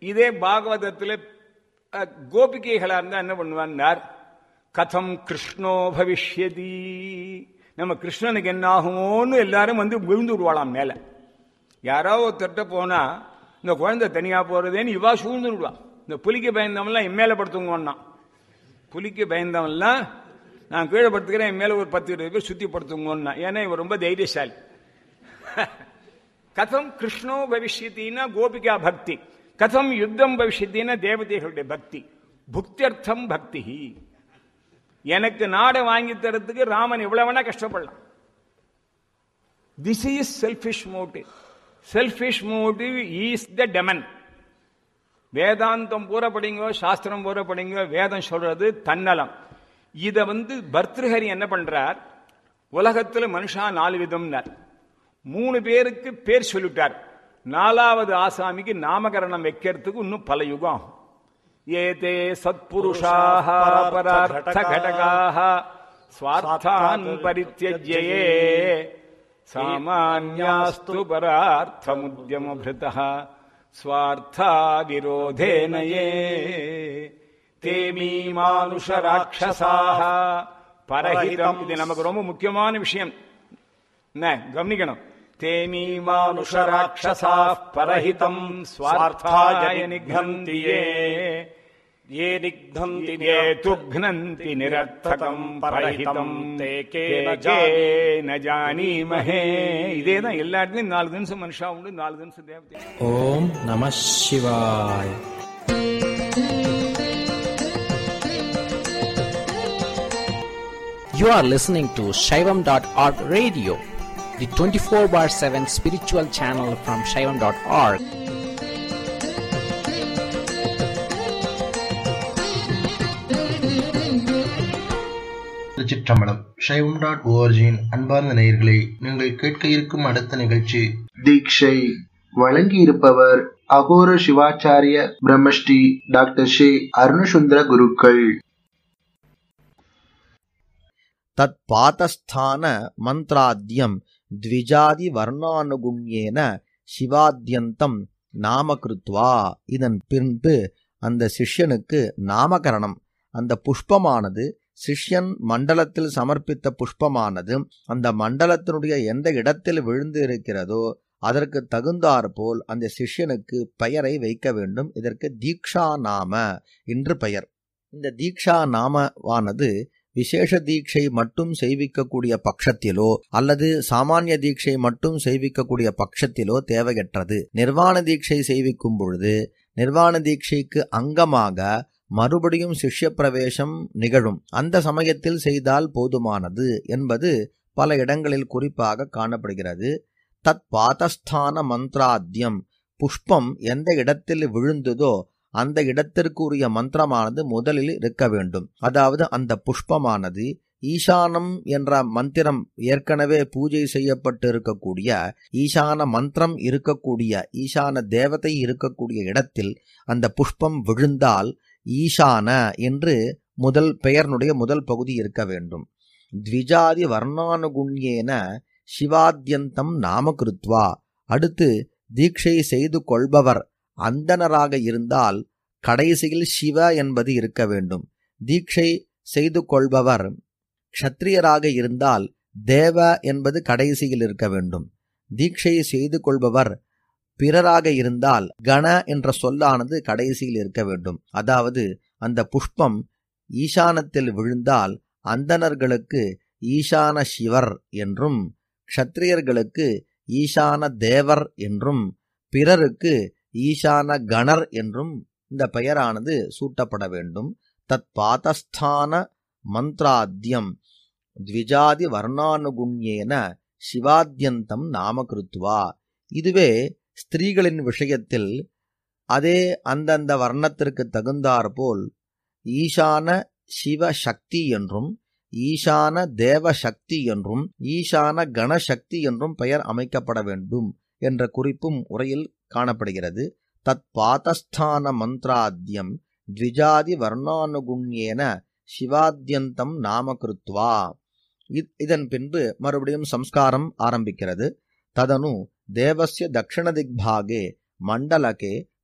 இதே பாகவதத்தில் அஹ், கோபிகைகளா இருந்தா என்ன பண்ணுவான்னார் கதம் கிருஷ்ணோ பவிஷ்யதி நம்ம கிருஷ்ணனுக்கு என்ன ஆகுமோன்னு எல்லாரும் வந்து விழுந்து விடுவாளாம் மேல யாரோ ஒருத்தர்கிட்ட போனா இந்த குழந்தை தனியா போறதேன்னு இவா சூழ்ந்து விடுவா இந்த புலிக்கு பயந்தவன்லாம் என் மேல படுத்துங்கன்னான் புலிக்கு பயந்தவன்லாம் நான் கீழே படுத்துக்கிறேன் என் மேல ஒரு பத்து இருபது பேர் சுத்தி படுத்துங்கன்னா ஏன்னா இவர் ரொம்ப தைரியசாலி கதம் கிருஷ்ணோ பவிஷ்யத்தின்னா கோபிகா பக்தி கதம் யுத்தம் பவிஷ்யத்தின்னா தேவதைகளுடைய பக்தி புக்தியர்த்தம் பக்தி எனக்கு நாடை வாங்கி தரத்துக்கு ராமன் எவ்வளவு வேணா கஷ்டப்படலாம் this is selfish motive selfish motive is the demon வேதாந்தம் பூரா படிங்க சாஸ்திரம் பூரா படிங்க வேதம் சொல்றது தன்னலம் இத வந்து பர்திருஹரி என்ன பண்றார் உலகத்துல மனுஷா நாலு விதம்னார் மூணு பேருக்கு பேர் சொல்லிட்டார் நாலாவது ஆசாமிக்கு நாமகரணம் வைக்கிறதுக்கு இன்னும் பல யுகம் ஆகும் ஏதே சத்புருஷாக பரார்த்த கடகாக ஸ்வார்த்தான் பரித்தியஜ்யே சாமான்யாஸ்து பரார்த்தமுத்யமபிருதः ஸ்வார்த்தா விரோதேன ये ते மீமானுஷராட்சசாக பரஹிதம் இது நமக்கு ரொம்ப முக்கியமான விஷயம் என்ன கவனிக்கணும் ते மீமானுஷராட்சசா பரஹிதம் ஸ்வார்த்தாய நிகந்தி ये ये निघ्नन्ति ये तुघ्नन्ति निरर्थकम् பரஹிதம் ते கே केन ந ஜானீமஹே இதே தான் எல்லா இடத்துலயும் நாலு தினசம் மனுஷா உண்டு நாலு தினசம் தேவதை ஓம் நம சிவாய் You are listening to Shaivam.org radio, the 24 bar 7 spiritual channel from Shaivam.org. திருச்சிற்றம்பலம் சைவம் டாட் ஓஆர்ஜியின் அன்பார்ந்த நேயர்களை நீங்கள் கேட்க இருக்கும் அடுத்த நிகழ்ச்சி தீட்சை வழங்கி இருப்பவர் அகோர சிவாச்சாரிய பிரம்மஸ்ரீ டாக்டர் ஷே அருணசுந்தர குருக்கள் தத்பாதஸ்தான மந்த்ராத்யம் த்விஜாதி வர்ணானுகுண்யேன சிவாத்யந்தம் நாமகிருத்வா இதன் பின்பு அந்த சிஷ்யனுக்கு நாமகரணம் அந்த புஷ்பமானது சிஷ்யன் மண்டலத்தில் சமர்ப்பித்த புஷ்பமானது அந்த மண்டலத்தினுடைய எந்த இடத்தில் விழுந்து இருக்கிறதோ அதற்கு தகுந்தாற்போல் அந்த சிஷ்யனுக்கு பெயரை வைக்க வேண்டும் இதற்கு தீக்ஷா நாம என்று பெயர் இந்த தீக்ஷா நாமவானது விசேஷ தீட்சை மட்டும் செய்விக்கக்கூடிய பட்சத்திலோ அல்லது சாமானிய தீட்சை மட்டும் செய்விக்கக்கூடிய பட்சத்திலோ தேவையற்றது நிர்வாண தீட்சை செய்விக்கும் பொழுது நிர்வாண தீட்சைக்கு அங்கமாக மறுபடியும் சிஷ்ய பிரவேசம் நிகழும் அந்த சமயத்தில் செய்தால் போதுமானது என்பது பல இடங்களில் குறிப்பாக காணப்படுகிறது தத் பாதஸ்தான மந்த்ராத்யம் புஷ்பம் எந்த இடத்தில் விழுந்ததோ அந்த இடத்திற்குரிய மந்திரமானது முதலில் இருக்க வேண்டும் அதாவது அந்த புஷ்பமானது ஈசானம் என்ற மந்திரம் ஏற்கனவே பூஜை செய்யப்பட்டு இருக்கக்கூடிய ஈசான மந்திரம் இருக்கக்கூடிய ஈசான தேவதை இருக்கக்கூடிய இடத்தில் அந்த புஷ்பம் விழுந்தால் ஈசான என்று முதல் பெயர்னுடைய முதல் பகுதி இருக்க வேண்டும் த்விஜாதி வர்ணானுகுண்யேன சிவாத்யந்தம் நாமகிருத்வா அடுத்து தீட்சை செய்து கொள்பவர் அந்தணராக இருந்தால் கடைசியில் சிவ என்பது இருக்க வேண்டும் தீட்சை செய்து கொள்பவர் க்ஷத்ரியராக இருந்தால் தேவ என்பது கடைசியில் இருக்க வேண்டும் தீட்சை செய்து கொள்பவர் பிறராக இருந்தால் கண என்ற சொல்லானது கடைசியில் இருக்க வேண்டும் அதாவது அந்த புஷ்பம் ஈசானத்தில் விழுந்தால் அந்தணர்களுக்கு ஈசான சிவர் என்றும் க்ஷத்ரியர்களுக்கு ஈசான தேவர் என்றும் பிறருக்கு ஈசான கணர் என்றும் இந்த பெயரானது சூட்டப்பட வேண்டும் தத் பாதஸ்தான மந்த்ராத்யம் த்விஜாதி வர்ணானுகுண்யேன சிவாத்யந்தம் நாமகிருத்வா இதுவே ஸ்திரீகளின் விஷயத்தில் அதே அந்தந்த வர்ணத்திற்கு தகுந்தாற்போல் ஈசான சிவ சக்தி என்றும் ஈசான தேவ சக்தி என்றும் ஈசான கணசக்தி என்றும் பெயர் அமைக்கப்பட வேண்டும் என்ற குறிப்பும் உரையில் காணப்படுகிறது தத் பாதஸ்தான மந்த்ராத்யம் த்விஜாதி வர்ணானுகுண்யேன சிவாத்யந்தம் நாமகிருத்வா இதன் பின்பு மறுபடியும் சம்ஸ்காரம் ஆரம்பிக்கிறது ததனு தேவஸ்ய தக்ஷணதிக்பாகே மண்டலகே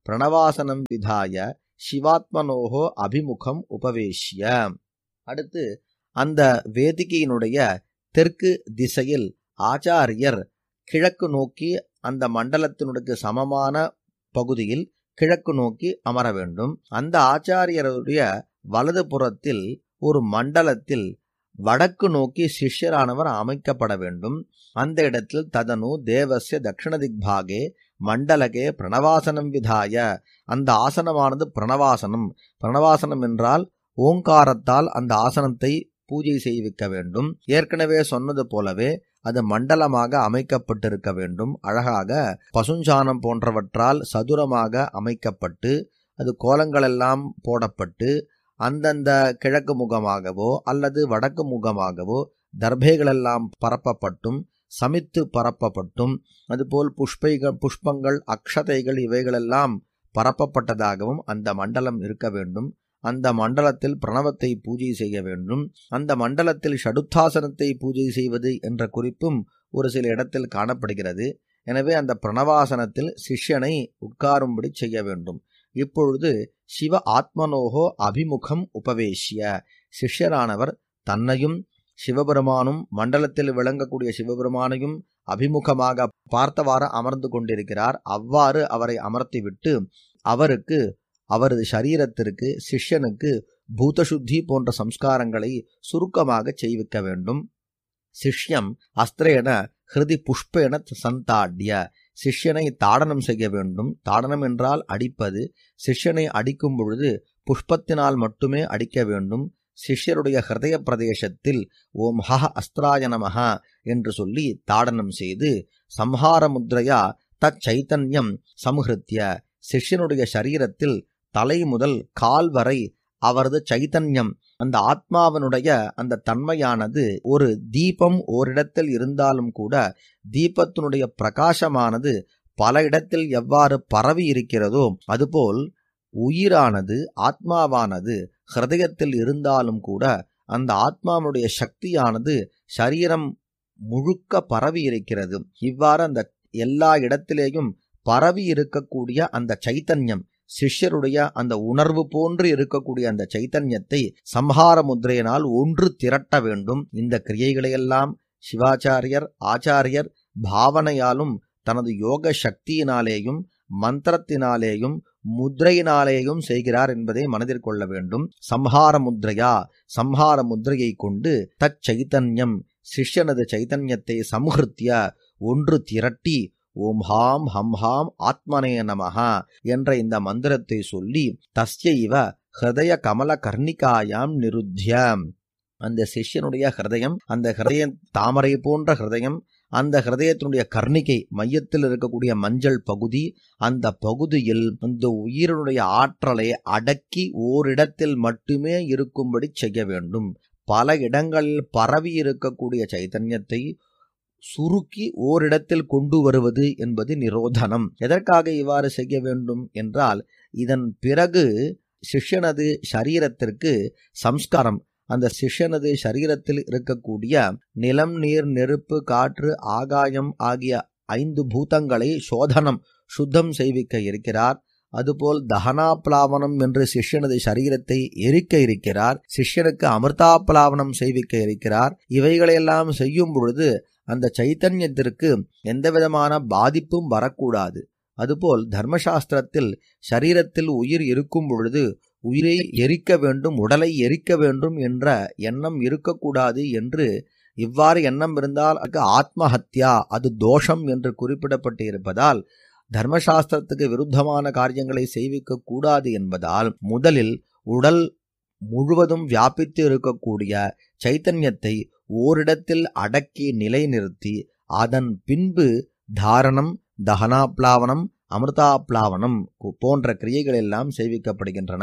பிரணவாசனம் விதாய சிவாத்மனோகோ அபிமுகம் உபவேஷ்ய அடுத்து அந்த வேதிகையினுடைய தெற்கு திசையில் ஆச்சாரியர் கிழக்கு நோக்கி அந்த மண்டலத்தினுடைய சமமான பகுதியில் கிழக்கு நோக்கி அமர வேண்டும் அந்த ஆச்சாரியருடைய வலது புறத்தில் ஒரு மண்டலத்தில் வடக்கு நோக்கி சிஷ்யரானவர் அமைக்கப்பட வேண்டும் அந்த இடத்தில் ததனு தேவசிய தட்சிண திக்பாகே மண்டலகே பிரணவாசனம் விதாய அந்த ஆசனமானது பிரணவாசனம் பிரணவாசனம் என்றால் ஓங்காரத்தால் அந்த ஆசனத்தை பூஜை செய்விக்க வேண்டும் ஏற்கனவே சொன்னது போலவே அது மண்டலமாக அமைக்கப்பட்டிருக்க வேண்டும் அழகாக பசுஞ்சாணம் போன்றவற்றால் சதுரமாக அமைக்கப்பட்டு அது கோலங்களெல்லாம் போடப்பட்டு அந்தந்த கிழக்கு முகமாகவோ அல்லது வடக்கு முகமாகவோ தர்பைகளெல்லாம் பரப்பப்பட்டும் சமித்து பரப்பப்பட்டும் அதுபோல் புஷ்பைகள் புஷ்பங்கள் அக்ஷதைகள் இவைகளெல்லாம் பரப்பப்பட்டதாகவும் அந்த மண்டலம் இருக்க வேண்டும் அந்த மண்டலத்தில் பிரணவத்தை பூஜை செய்ய வேண்டும் அந்த மண்டலத்தில் ஷடுத்தாசனத்தை பூஜை செய்வது என்ற குறிப்பும் ஒரு சில இடத்தில் காணப்படுகிறது எனவே அந்த பிரணவாசனத்தில் சிஷ்யனை உட்காரும்படி செய்ய வேண்டும் இப்பொழுது சிவ ஆத்மனோகோ அபிமுகம் உபவேசிய சிஷ்யரானவர் தன்னையும் சிவபெருமானும் மண்டலத்தில் விளங்கக்கூடிய சிவபெருமானையும் அபிமுகமாக பார்த்தவாறு அமர்ந்து கொண்டிருக்கிறார் அவ்வாறு அவரை அமர்த்திவிட்டு அவருக்கு அவரது சரீரத்திற்கு சிஷ்யனுக்கு பூதசுத்தி போன்ற சம்ஸ்காரங்களை சுருக்கமாக செய்விக்க வேண்டும் சிஷ்யம் அஸ்திரேன ஹிருதி புஷ்பேன சந்தாடிய சிஷ்யனை தாடனம் செய்ய வேண்டும் தாடனம் என்றால் அடிப்பது சிஷ்யனை அடிக்கும் பொழுது புஷ்பத்தினால் மட்டுமே அடிக்க வேண்டும் சிஷ்யருடைய ஹிருதய பிரதேசத்தில் ஓம் ஹஹ அஸ்திராய நமஹ என்று சொல்லி தாடனம் செய்து சம்ஹார முத்ரையா தச்சைத்தன்யம் சம்ஹிருத்திய சிஷ்யனுடைய சரீரத்தில் தலை முதல் கால் வரை அவரது சைத்தன்யம் அந்த ஆத்மாவனுடைய அந்த தன்மையானது ஒரு தீபம் ஓரிடத்தில் இருந்தாலும் கூட தீபத்தினுடைய பிரகாசமானது பல இடத்தில் எவ்வாறு பரவி இருக்கிறதோ அதுபோல் உயிரானது ஆத்மாவானது ஹிருதயத்தில் இருந்தாலும் கூட அந்த ஆத்மாவுடைய சக்தியானது சரீரம் முழுக்க பரவி இருக்கிறது இவ்வாறு அந்த எல்லா இடத்திலேயும் பரவி இருக்கக்கூடிய அந்த சைத்தன்யம் சிஷ்யருடைய அந்த உணர்வு போன்று இருக்கக்கூடிய அந்த சைத்தன்யத்தை சம்ஹார முத்திரையினால் ஒன்று திரட்ட வேண்டும் இந்த கிரியைகளையெல்லாம் சிவாச்சாரியர் ஆச்சாரியர் பாவனையாலும் தனது யோக சக்தியினாலேயும் மந்திரத்தினாலேயும் முத்ரையினாலேயும் செய்கிறார் என்பதை மனதில் கொள்ள வேண்டும் சம்ஹார முத்ரையா சம்ஹார முத்ரையை கொண்டு தச்சைத்தன்யம் சிஷ்யனது சைத்தன்யத்தை சம்ஹிருத்திய ஒன்று திரட்டி ஓம் ஹாம் ஹம் ஹாம் ஆத்மனே நமஹா என்ற இந்த மந்திரத்தை சொல்லி தஸ்ய இவ ஹிருதய கமல கர்ணிகாயாம் நிருத்திய அந்த சிஷ்யனுடைய ஹிருதயம் அந்த ஹிருதய தாமரை போன்ற ஹிருதயம் அந்த ஹிருதயத்தினுடைய கர்ணிகை மையத்தில் இருக்கக்கூடிய மஞ்சள் பகுதி அந்த பகுதியில் அந்த உயிரினுடைய ஆற்றலை அடக்கி ஓரிடத்தில் மட்டுமே இருக்கும்படி செய்ய வேண்டும் பல இடங்களில் பரவி இருக்கக்கூடிய சைத்தன்யத்தை சுருக்கி ஓரிடத்தில் கொண்டு வருவது என்பது நிரோதனம் எதற்காக இவ்வாறு செய்ய வேண்டும் என்றால் இதன் பிறகு சிஷ்யனது சரீரத்திற்கு சம்ஸ்காரம் அந்த சிஷ்யனது சரீரத்தில் இருக்கக்கூடிய நிலம் நீர் நெருப்பு காற்று ஆகாயம் ஆகிய ஐந்து பூதங்களை சோதனம் சுத்தம் செய்விக்க இருக்கிறார் அதுபோல் தகனாப்லாவனம் என்று சிஷ்யனது சரீரத்தை எரிக்க இருக்கிறார் சிஷ்யனுக்கு அமிர்தாப்லாவனம் செய்விக்க இருக்கிறார் இவைகளையெல்லாம் செய்யும் பொழுது அந்த சைத்தன்யத்திற்கு எந்தவிதமான பாதிப்பும் வரக்கூடாது அதுபோல் தர்மசாஸ்திரத்தில் சரீரத்தில் உயிர் இருக்கும் பொழுது உயிரை எரிக்க வேண்டும் உடலை எரிக்க வேண்டும் என்ற எண்ணம் இருக்கக்கூடாது என்று இவ்வாறு எண்ணம் இருந்தால் அதுக்கு ஆத்மஹத்யா அது தோஷம் என்று குறிப்பிடப்பட்டு இருப்பதால் தர்மசாஸ்திரத்துக்கு விருத்தமான காரியங்களை செய்விக்க கூடாது என்பதால் முதலில் உடல் முழுவதும் வியாபித்து இருக்கக்கூடிய சைத்தன்யத்தை ஓரிடத்தில் அடக்கி நிலைநிறுத்தி அதன் பின்பு தாரணம் தகனாப்லாவனம் அமிர்தாப்லாவனம் போன்ற கிரியைகள் எல்லாம் செய்விக்கப்படுகின்றன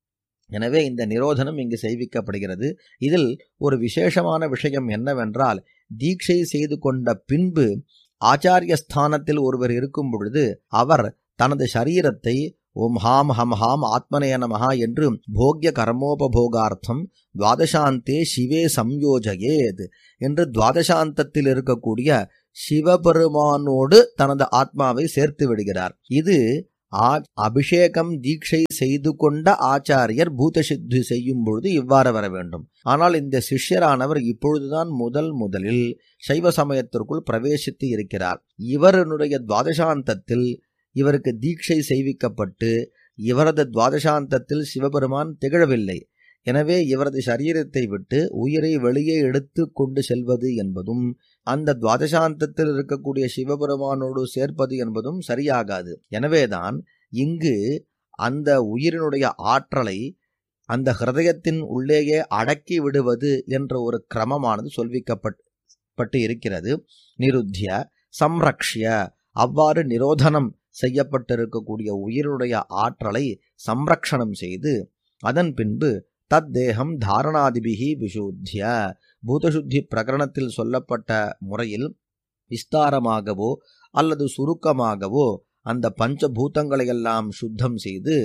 எனவே இந்த நிரோதனம் இங்கு செய்விக்கப்படுகிறது இதில் ஒரு விசேஷமான விஷயம் என்னவென்றால் தீட்சை செய்து கொண்ட பின்பு ஆச்சாரிய ஸ்தானத்தில் ஒருவர் இருக்கும் பொழுது அவர் தனது சரீரத்தை ஓம் ஹாம் ஹம் ஹாம் ஆத்மனே நமஹா என்று போக்ய கர்மோபபோகார்த்தம் துவாதசாந்தே சிவே சம்யோஜயேத் என்று துவாதசாந்தத்தில் இருக்கக்கூடிய சிவபெருமானோடு தனது ஆத்மாவை சேர்த்து விடுகிறார் இது ஆ- அபிஷேகம் தீட்சை செய்து கொண்ட ஆச்சாரியர் பூதசித்தி செய்யும் பொழுது இவ்வாறு வர வேண்டும் ஆனால் இந்த சிஷ்யரானவர் இப்பொழுதுதான் முதல் முதலில் சைவ சமயத்திற்குள் பிரவேசித்து இருக்கிறார் இவருடைய துவாதசாந்தத்தில் இவருக்கு தீட்சை செய்விக்கப்பட்டு இவரது துவாதசாந்தத்தில் சிவபெருமான் திகழவில்லை எனவே இவரது சரீரத்தை விட்டு உயிரை வெளியே எடுத்து கொண்டு செல்வது என்பதும் அந்த துவாதசாந்தத்தில் இருக்கக்கூடிய சிவபெருமானோடு சேர்ப்பது என்பதும் சரியாகாது எனவேதான் இங்கு அந்த உயிரினுடைய ஆற்றலை அந்த ஹிருதயத்தின் உள்ளேயே அடக்கி விடுவது என்ற ஒரு கிரமமானது சொல்விக்கப்பட் பட்டு இருக்கிறது நிருத்திய சம்ரக்ஷ்ய அவ்வாறு நிரோதனம் செய்யப்பட்டிருக்கக்கூடிய உயிருடைய ஆற்றலை சம்ரக்ஷணம் செய்து அதன் பின்பு தத்தேகம் தாரணாதிபிகி விசுத்திய பூதசுத்தி பிரகரணத்தில் சொல்லப்பட்ட முறையில் விஸ்தாரமாகவோ அல்லது சுருக்கமாகவோ அந்த பஞ்சபூதங்களையெல்லாம் சுத்தம் செய்து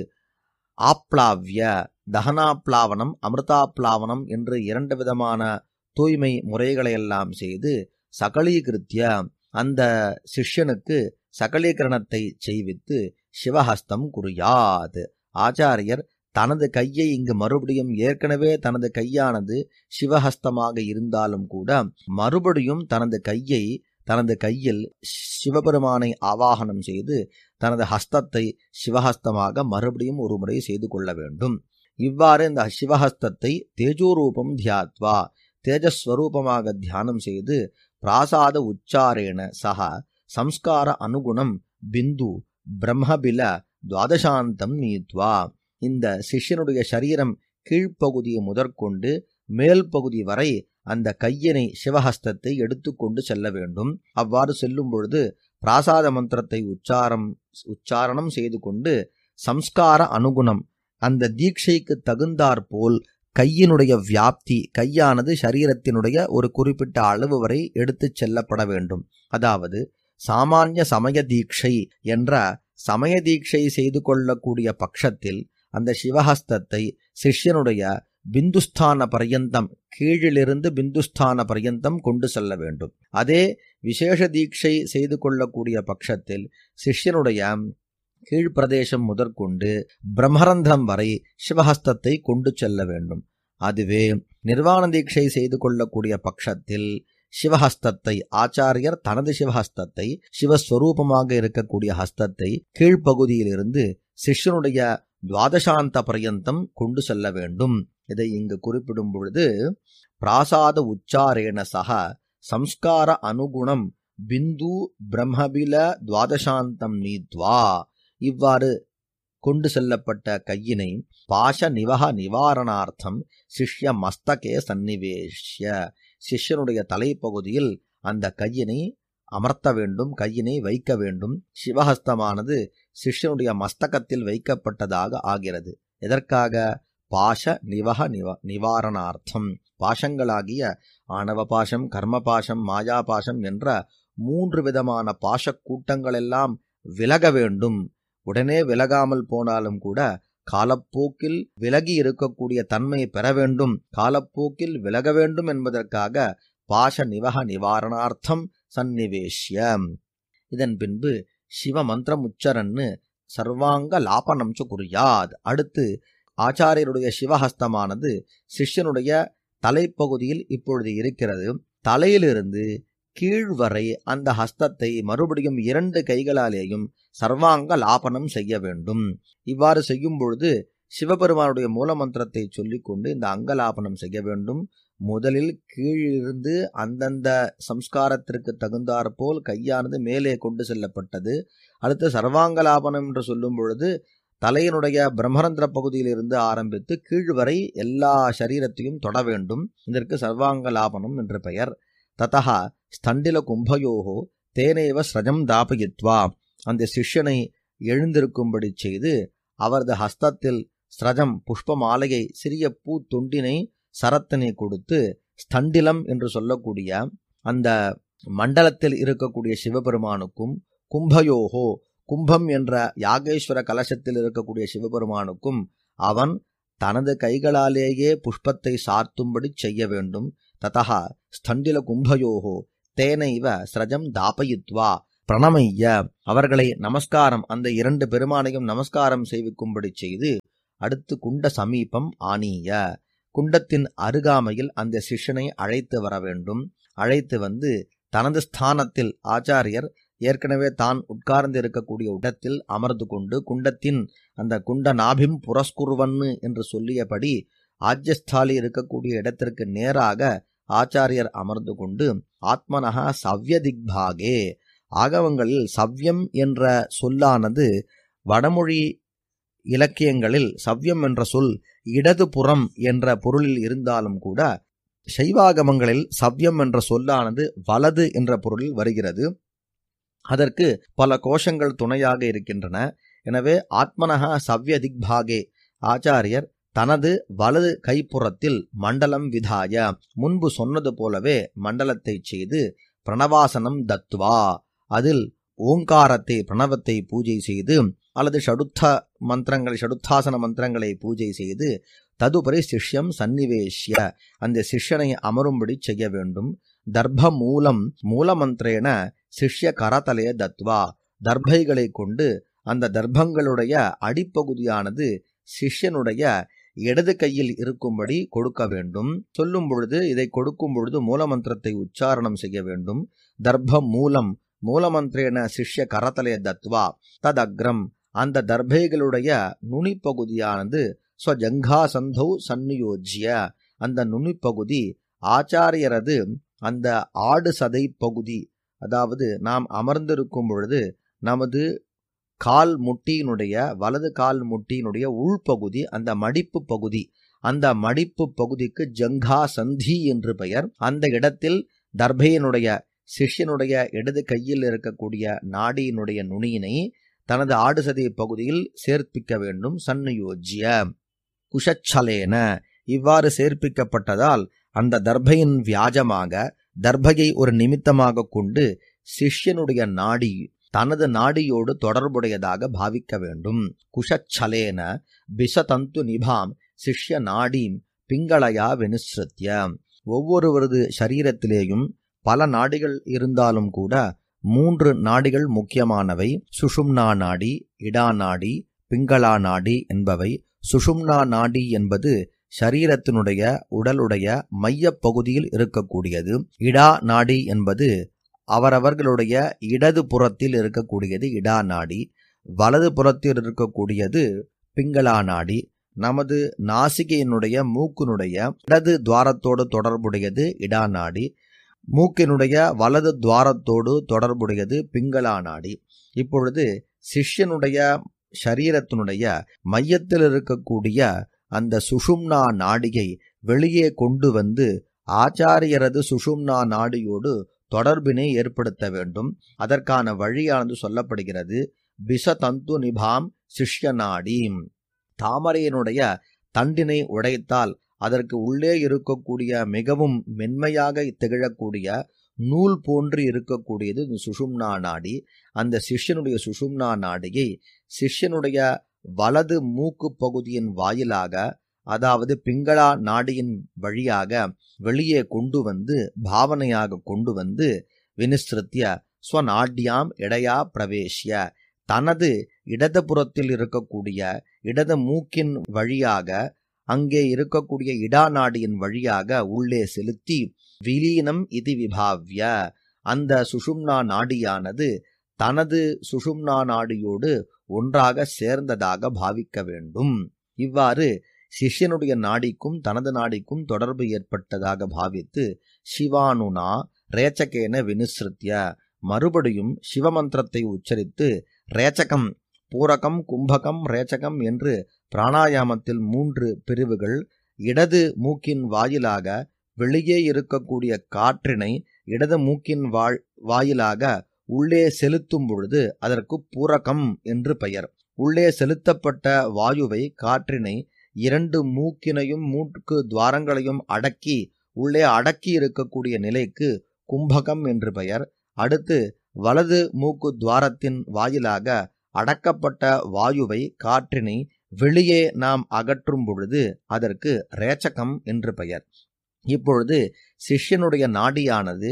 ஆப்ளாவ்ய தகனாப்ளாவனம் அமிர்தாப்ளாவனம் என்று இரண்டு விதமான தூய்மை முறைகளையெல்லாம் செய்து சகலீகிருத்திய அந்த சிஷ்யனுக்கு சகலீகரணத்தை செய்வித்து சிவஹஸ்தம் குறியாத் ஆச்சாரியர் தனது கையை இங்கு மறுபடியும் ஏற்கனவே தனது கையானது சிவஹஸ்தமாக இருந்தாலும் கூட மறுபடியும் தனது கையை தனது கையில் சிவபெருமானை ஆவாகனம் செய்து தனது ஹஸ்தத்தை சிவஹஸ்தமாக மறுபடியும் ஒரு முறை செய்து கொள்ள வேண்டும் இவ்வாறு இந்த சிவஹஸ்தத்தை தேஜோரூபம் தியாத்வா தேஜஸ்வரூபமாக தியானம் செய்து பிராசாத உச்சாரேண சக சம்ஸ்கார அனுகுணம் பிந்து பிரம்மபில துவாதசாந்தம் நீத்வா இந்த சிஷ்யனுடைய சரீரம் கீழ்ப்பகுதியை முதற்கொண்டு மேல் பகுதி வரை அந்த கையினை சிவஹஸ்தத்தை எடுத்துக்கொண்டு செல்ல வேண்டும் அவ்வாறு செல்லும் பொழுது பிராசாத மந்திரத்தை உச்சாரம் உச்சாரணம் செய்து கொண்டு சம்ஸ்கார அனுகுணம் அந்த தீட்சைக்கு தகுந்தாற்போல் கையினுடைய வியாப்தி கையானது சரீரத்தினுடைய ஒரு குறிப்பிட்ட அளவு வரை எடுத்துச் செல்லப்பட வேண்டும் அதாவது சாமானிய சமய தீட்சை என்ற சமய தீட்சை செய்து கொள்ளக்கூடிய பட்சத்தில் அந்த சிவஹஸ்தத்தை சிஷ்யனுடைய பிந்துஸ்தான பர்யந்தம் கீழிலிருந்து பிந்துஸ்தான பர்யந்தம் கொண்டு செல்ல வேண்டும் அதே விசேஷ தீட்சை செய்து கொள்ளக்கூடிய பட்சத்தில் சிஷ்யனுடைய கீழ்ப்பிரதேசம் முதற்கொண்டு பிரம்மரந்திரம் வரை சிவஹஸ்தத்தை கொண்டு செல்ல வேண்டும் அதுவே நிர்வாண தீட்சை செய்து கொள்ளக்கூடிய பட்சத்தில் சிவஹஸ்தத்தை ஆச்சாரியர் தனது சிவஹஸ்தத்தை சிவஸ்வரூபமாக இருக்கக்கூடிய ஹஸ்தத்தை கீழ்ப்பகுதியிலிருந்து சிஷ்யனுடைய துவாதசாந்த பர்யந்தம் கொண்டு செல்ல வேண்டும் இதை இங்கு குறிப்பிடும் பொழுது பிராசாத உச்சாரேண சக சம்ஸ்கார அனுகுணம் பிந்து பிரம்மபில துவாதசாந்தம் நீத்வா இவ்வாறு கொண்டு செல்லப்பட்ட கையினை பாஷ நிவக நிவாரணார்த்தம் சிஷ்ய மஸ்தகே சந்நிவேஷ்ய சிஷ்யனுடைய தலைப்பகுதியில் அந்த கையினை அமர்த்த வேண்டும் கையினை வைக்க வேண்டும் சிவஹஸ்தமானது சிஷ்யனுடைய மஸ்தகத்தில் வைக்கப்பட்டதாக ஆகிறது எதற்காக பாஷ நிவக நிவ நிவாரணார்த்தம் பாஷங்களாகிய ஆணவ பாஷம் கர்ம பாஷம் மாயா பாஷம் என்ற மூன்று விதமான பாஷக் கூட்டங்களெல்லாம் விலக வேண்டும் உடனே விலகாமல் போனாலும் கூட காலப்போக்கில் விலகி இருக்கக்கூடிய தன்மை பெற வேண்டும் காலப்போக்கில் விலக வேண்டும் என்பதற்காக பாஷ நிவக நிவாரணார்த்தம் சந்நிவேஷ்ய இதன் பின்பு சிவ மந்திரம் உச்சரன்னு சர்வாங்க லாபனம் ச குறியாத் அடுத்து ஆச்சாரியருடைய சிவஹஸ்தமானது சிஷ்யனுடைய தலைப்பகுதியில் இப்பொழுது இருக்கிறது தலையிலிருந்து கீழ் வரை அந்த ஹஸ்தத்தை மறுபடியும் இரண்டு கைகளாலேயும் சர்வாங்க லாபனம் செய்ய வேண்டும் இவ்வாறு செய்யும் பொழுது சிவபெருமானுடைய மூலமந்திரத்தை சொல்லிக்கொண்டு இந்த அங்கலாபனம் செய்ய வேண்டும் முதலில் கீழிருந்து அந்தந்த சம்ஸ்காரத்திற்கு தகுந்தாற்போல் கையானது மேலே கொண்டு செல்லப்பட்டது அடுத்து சர்வாங்கலாபனம் என்று சொல்லும் பொழுது தலையினுடைய பிரம்மரந்திர பகுதியிலிருந்து ஆரம்பித்து கீழ் வரை எல்லா சரீரத்தையும் தொட வேண்டும் இதற்கு சர்வாங்கலாபனம் என்று பெயர் ததா ஸ்தண்டில கும்பயோகோ தேனேவ ஸ்ரஜம் தாபயித்வா அந்த சிஷ்யனை எழுந்திருக்கும்படி செய்து அவரது ஹஸ்தத்தில் ஸ்ரஜம் புஷ்ப மாலையை சிறிய பூ தொண்டினை சரத்தினை கொடுத்து ஸ்தண்டிலம் என்று சொல்லக்கூடிய அந்த மண்டலத்தில் இருக்கக்கூடிய சிவபெருமானுக்கும் கும்பயோகோ கும்பம் என்ற யாகேஸ்வர கலசத்தில் இருக்கக்கூடிய சிவபெருமானுக்கும் அவன் தனது கைகளாலேயே புஷ்பத்தை சார்த்தும்படி செய்ய வேண்டும் ததா ஸ்தண்டில கும்பயோகோ தேனைவ ஸ்ரஜம் தாபயித்வா பிரணமைய அவர்களை நமஸ்காரம் அந்த இரண்டு பெருமானையும் நமஸ்காரம் செய்விக்கும்படி செய்து அடுத்து குண்ட சமீபம் ஆனீய குண்டத்தின் அருகாமையில் அந்த சிஷ்யனை அழைத்து வர வேண்டும் அழைத்து வந்து தனது ஸ்தானத்தில் ஆச்சாரியர் ஏற்கனவே தான் உட்கார்ந்து இருக்கக்கூடிய இடத்தில் அமர்ந்து கொண்டு குண்டத்தின் அந்த குண்ட நாபிம் புரஸ்குருவன்னு என்று சொல்லியபடி ஆஜ்யஸ்தாலி இருக்கக்கூடிய இடத்திற்கு நேராக ஆச்சாரியர் அமர்ந்து கொண்டு ஆத்மனகா சவ்யதிக்பாகே ஆகவங்களில் சவ்யம் என்ற சொல்லானது வடமொழி இலக்கியங்களில் சவ்யம் என்ற சொல் இடதுபுறம் என்ற பொருளில் இருந்தாலும் கூட சைவாகமங்களில் சவ்யம் என்ற சொல்லானது வலது என்ற பொருளில் வருகிறது அதற்கு பல கோஷங்கள் துணையாக இருக்கின்றன எனவே ஆத்மனகா சவ்ய திக்பாகே ஆச்சாரியர் தனது வலது கைப்புறத்தில் மண்டலம் விதாய முன்பு சொன்னது போலவே மண்டலத்தை செய்து பிரணவாசனம் தத்வா அதில் ஓங்காரத்தை பிரணவத்தை பூஜை செய்து அல்லது ஷடுத்த மந்திரங்களை ஷடுத்தாசன மந்திரங்களை பூஜை செய்து ததுபரி சிஷ்யம் சந்நிவேஷ்ய அந்த சிஷ்யனை அமரும்படி செய்ய வேண்டும் தர்ப்ப மூலம் மூலமந்திரேன சிஷ்ய கரதலைய தத்வா தர்பைகளை கொண்டு அந்த தர்ப்பங்களுடைய அடிப்பகுதியானது சிஷ்யனுடைய இடது கையில் இருக்கும்படி கொடுக்க வேண்டும் சொல்லும் பொழுது இதை கொடுக்கும் பொழுது மூலமந்திரத்தை உச்சாரணம் செய்ய வேண்டும் தர்ப்ப மூலம் மூலமந்திரேன சிஷ்ய கரதலைய தத்வா ததக்ரம் அந்த தர்பைகளுடைய நுனிப்பகுதியானது ஸ்வஜங்காசந்தௌ சன்னியோஜ்ய அந்த நுனிப்பகுதி ஆச்சாரியரது அந்த ஆடு சதை பகுதி அதாவது நாம் அமர்ந்திருக்கும் பொழுது நமது கால் முட்டியினுடைய வலது கால் முட்டியினுடைய உள்பகுதி அந்த மடிப்பு பகுதி அந்த மடிப்பு பகுதிக்கு ஜங்கா சந்தி என்று பெயர் அந்த இடத்தில் தர்பையினுடைய சிஷ்யனுடைய இடது கையில் இருக்கக்கூடிய நாடியினுடைய நுனியினை தனது ஆடுசதை பகுதியில் சேர்ப்பிக்க வேண்டும் சன்னுயோஜ்ய குஷச்சலேன இவ்வாறு சேர்ப்பிக்கப்பட்டதால் அந்த தர்பையின் வியாஜமாக தர்பையை ஒரு நிமித்தமாக கொண்டு சிஷ்யனுடைய நாடி தனது நாடியோடு தொடர்புடையதாக பாவிக்க வேண்டும் குஷச்சலேன பிசதந்து நிபாம் சிஷ்ய நாடீம் பிங்களயா வினுசிருத்திய ஒவ்வொருவரது சரீரத்திலேயும் பல நாடிகள் இருந்தாலும் கூட மூன்று நாடிகள் முக்கியமானவை சுஷும்னா நாடி இடா நாடி பிங்களா நாடி என்பவை சுஷும்னா நாடி என்பது சரீரத்தினுடைய உடலுடைய மையப் பகுதியில் இருக்கக்கூடியது இடா நாடி என்பது அவரவர்களுடைய இடது புறத்தில் இருக்கக்கூடியது இடா நாடி வலது புறத்தில் இருக்கக்கூடியது பிங்களா நாடி நமது நாசிகையினுடைய மூக்கினுடைய இடது துவாரத்தோடு தொடர்புடையது இடா நாடி மூக்கினுடைய வலது துவாரத்தோடு தொடர்புடையது பிங்களா நாடி இப்பொழுது சிஷ்யனுடைய சரீரத்தினுடைய மையத்தில் இருக்கக்கூடிய அந்த சுஷும்னா நாடியை வெளியே கொண்டு வந்து ஆச்சாரியரது சுஷும்னா நாடியோடு தொடர்பினை ஏற்படுத்த வேண்டும் அதற்கான வழியானது சொல்லப்படுகிறது பிசதந்து நிபாம் சிஷ்ய நாடீம் தாமரையினுடைய தண்டினை உடைத்தால் அதற்கு உள்ளே இருக்கக்கூடிய மிகவும் மென்மையாக திகழக்கூடிய நூல் போன்று இருக்கக்கூடியது இந்த சுஷும்னா நாடி அந்த சிஷ்யனுடைய சுஷும்னா நாடியை சிஷ்யனுடைய வலது மூக்கு பகுதியின் வாயிலாக அதாவது பிங்களா நாடியின் வழியாக வெளியே கொண்டு வந்து பாவனையாக கொண்டு வந்து வினிஸ்திருத்திய ஸ்வநாட்யாம் இடையா பிரவேசிய தனது இடதுபுறத்தில் இருக்கக்கூடிய இடது மூக்கின் வழியாக அங்கே இருக்கக்கூடிய இடா நாடியின் வழியாக உள்ளே செலுத்தி விலீனம் இது விபாவ்ய அந்த சுஷும்னா நாடியானது தனது சுஷும்னா நாடியோடு ஒன்றாக சேர்ந்ததாக பாவிக்க வேண்டும் இவ்வாறு சிஷ்யனுடைய நாடிக்கும் தனது நாடிக்கும் தொடர்பு ஏற்பட்டதாக பாவித்து சிவானுனா ரேச்சகேன வினுசிருத்திய மறுபடியும் சிவமந்திரத்தை உச்சரித்து ரேச்சகம் பூரகம் கும்பகம் ரேச்சகம் என்று பிராணாயாமத்தில் மூன்று பிரிவுகள் இடது மூக்கின் வாயிலாக வெளியே இருக்கக்கூடிய காற்றினை இடது மூக்கின் வாழ் வாயிலாக உள்ளே செலுத்தும் பொழுது அதற்கு பூரகம் என்று பெயர் உள்ளே செலுத்தப்பட்ட வாயுவை காற்றினை இரண்டு மூக்கினையும் மூக்கு துவாரங்களையும் அடக்கி உள்ளே அடக்கி இருக்கக்கூடிய நிலைக்கு கும்பகம் என்று பெயர் அடுத்து வலது மூக்கு துவாரத்தின் வாயிலாக அடக்கப்பட்ட வாயுவை காற்றினை வெளியே நாம் அகற்றும் பொழுது அதற்கு ரேச்சகம் என்று பெயர் இப்பொழுது சிஷ்யனுடைய நாடியானது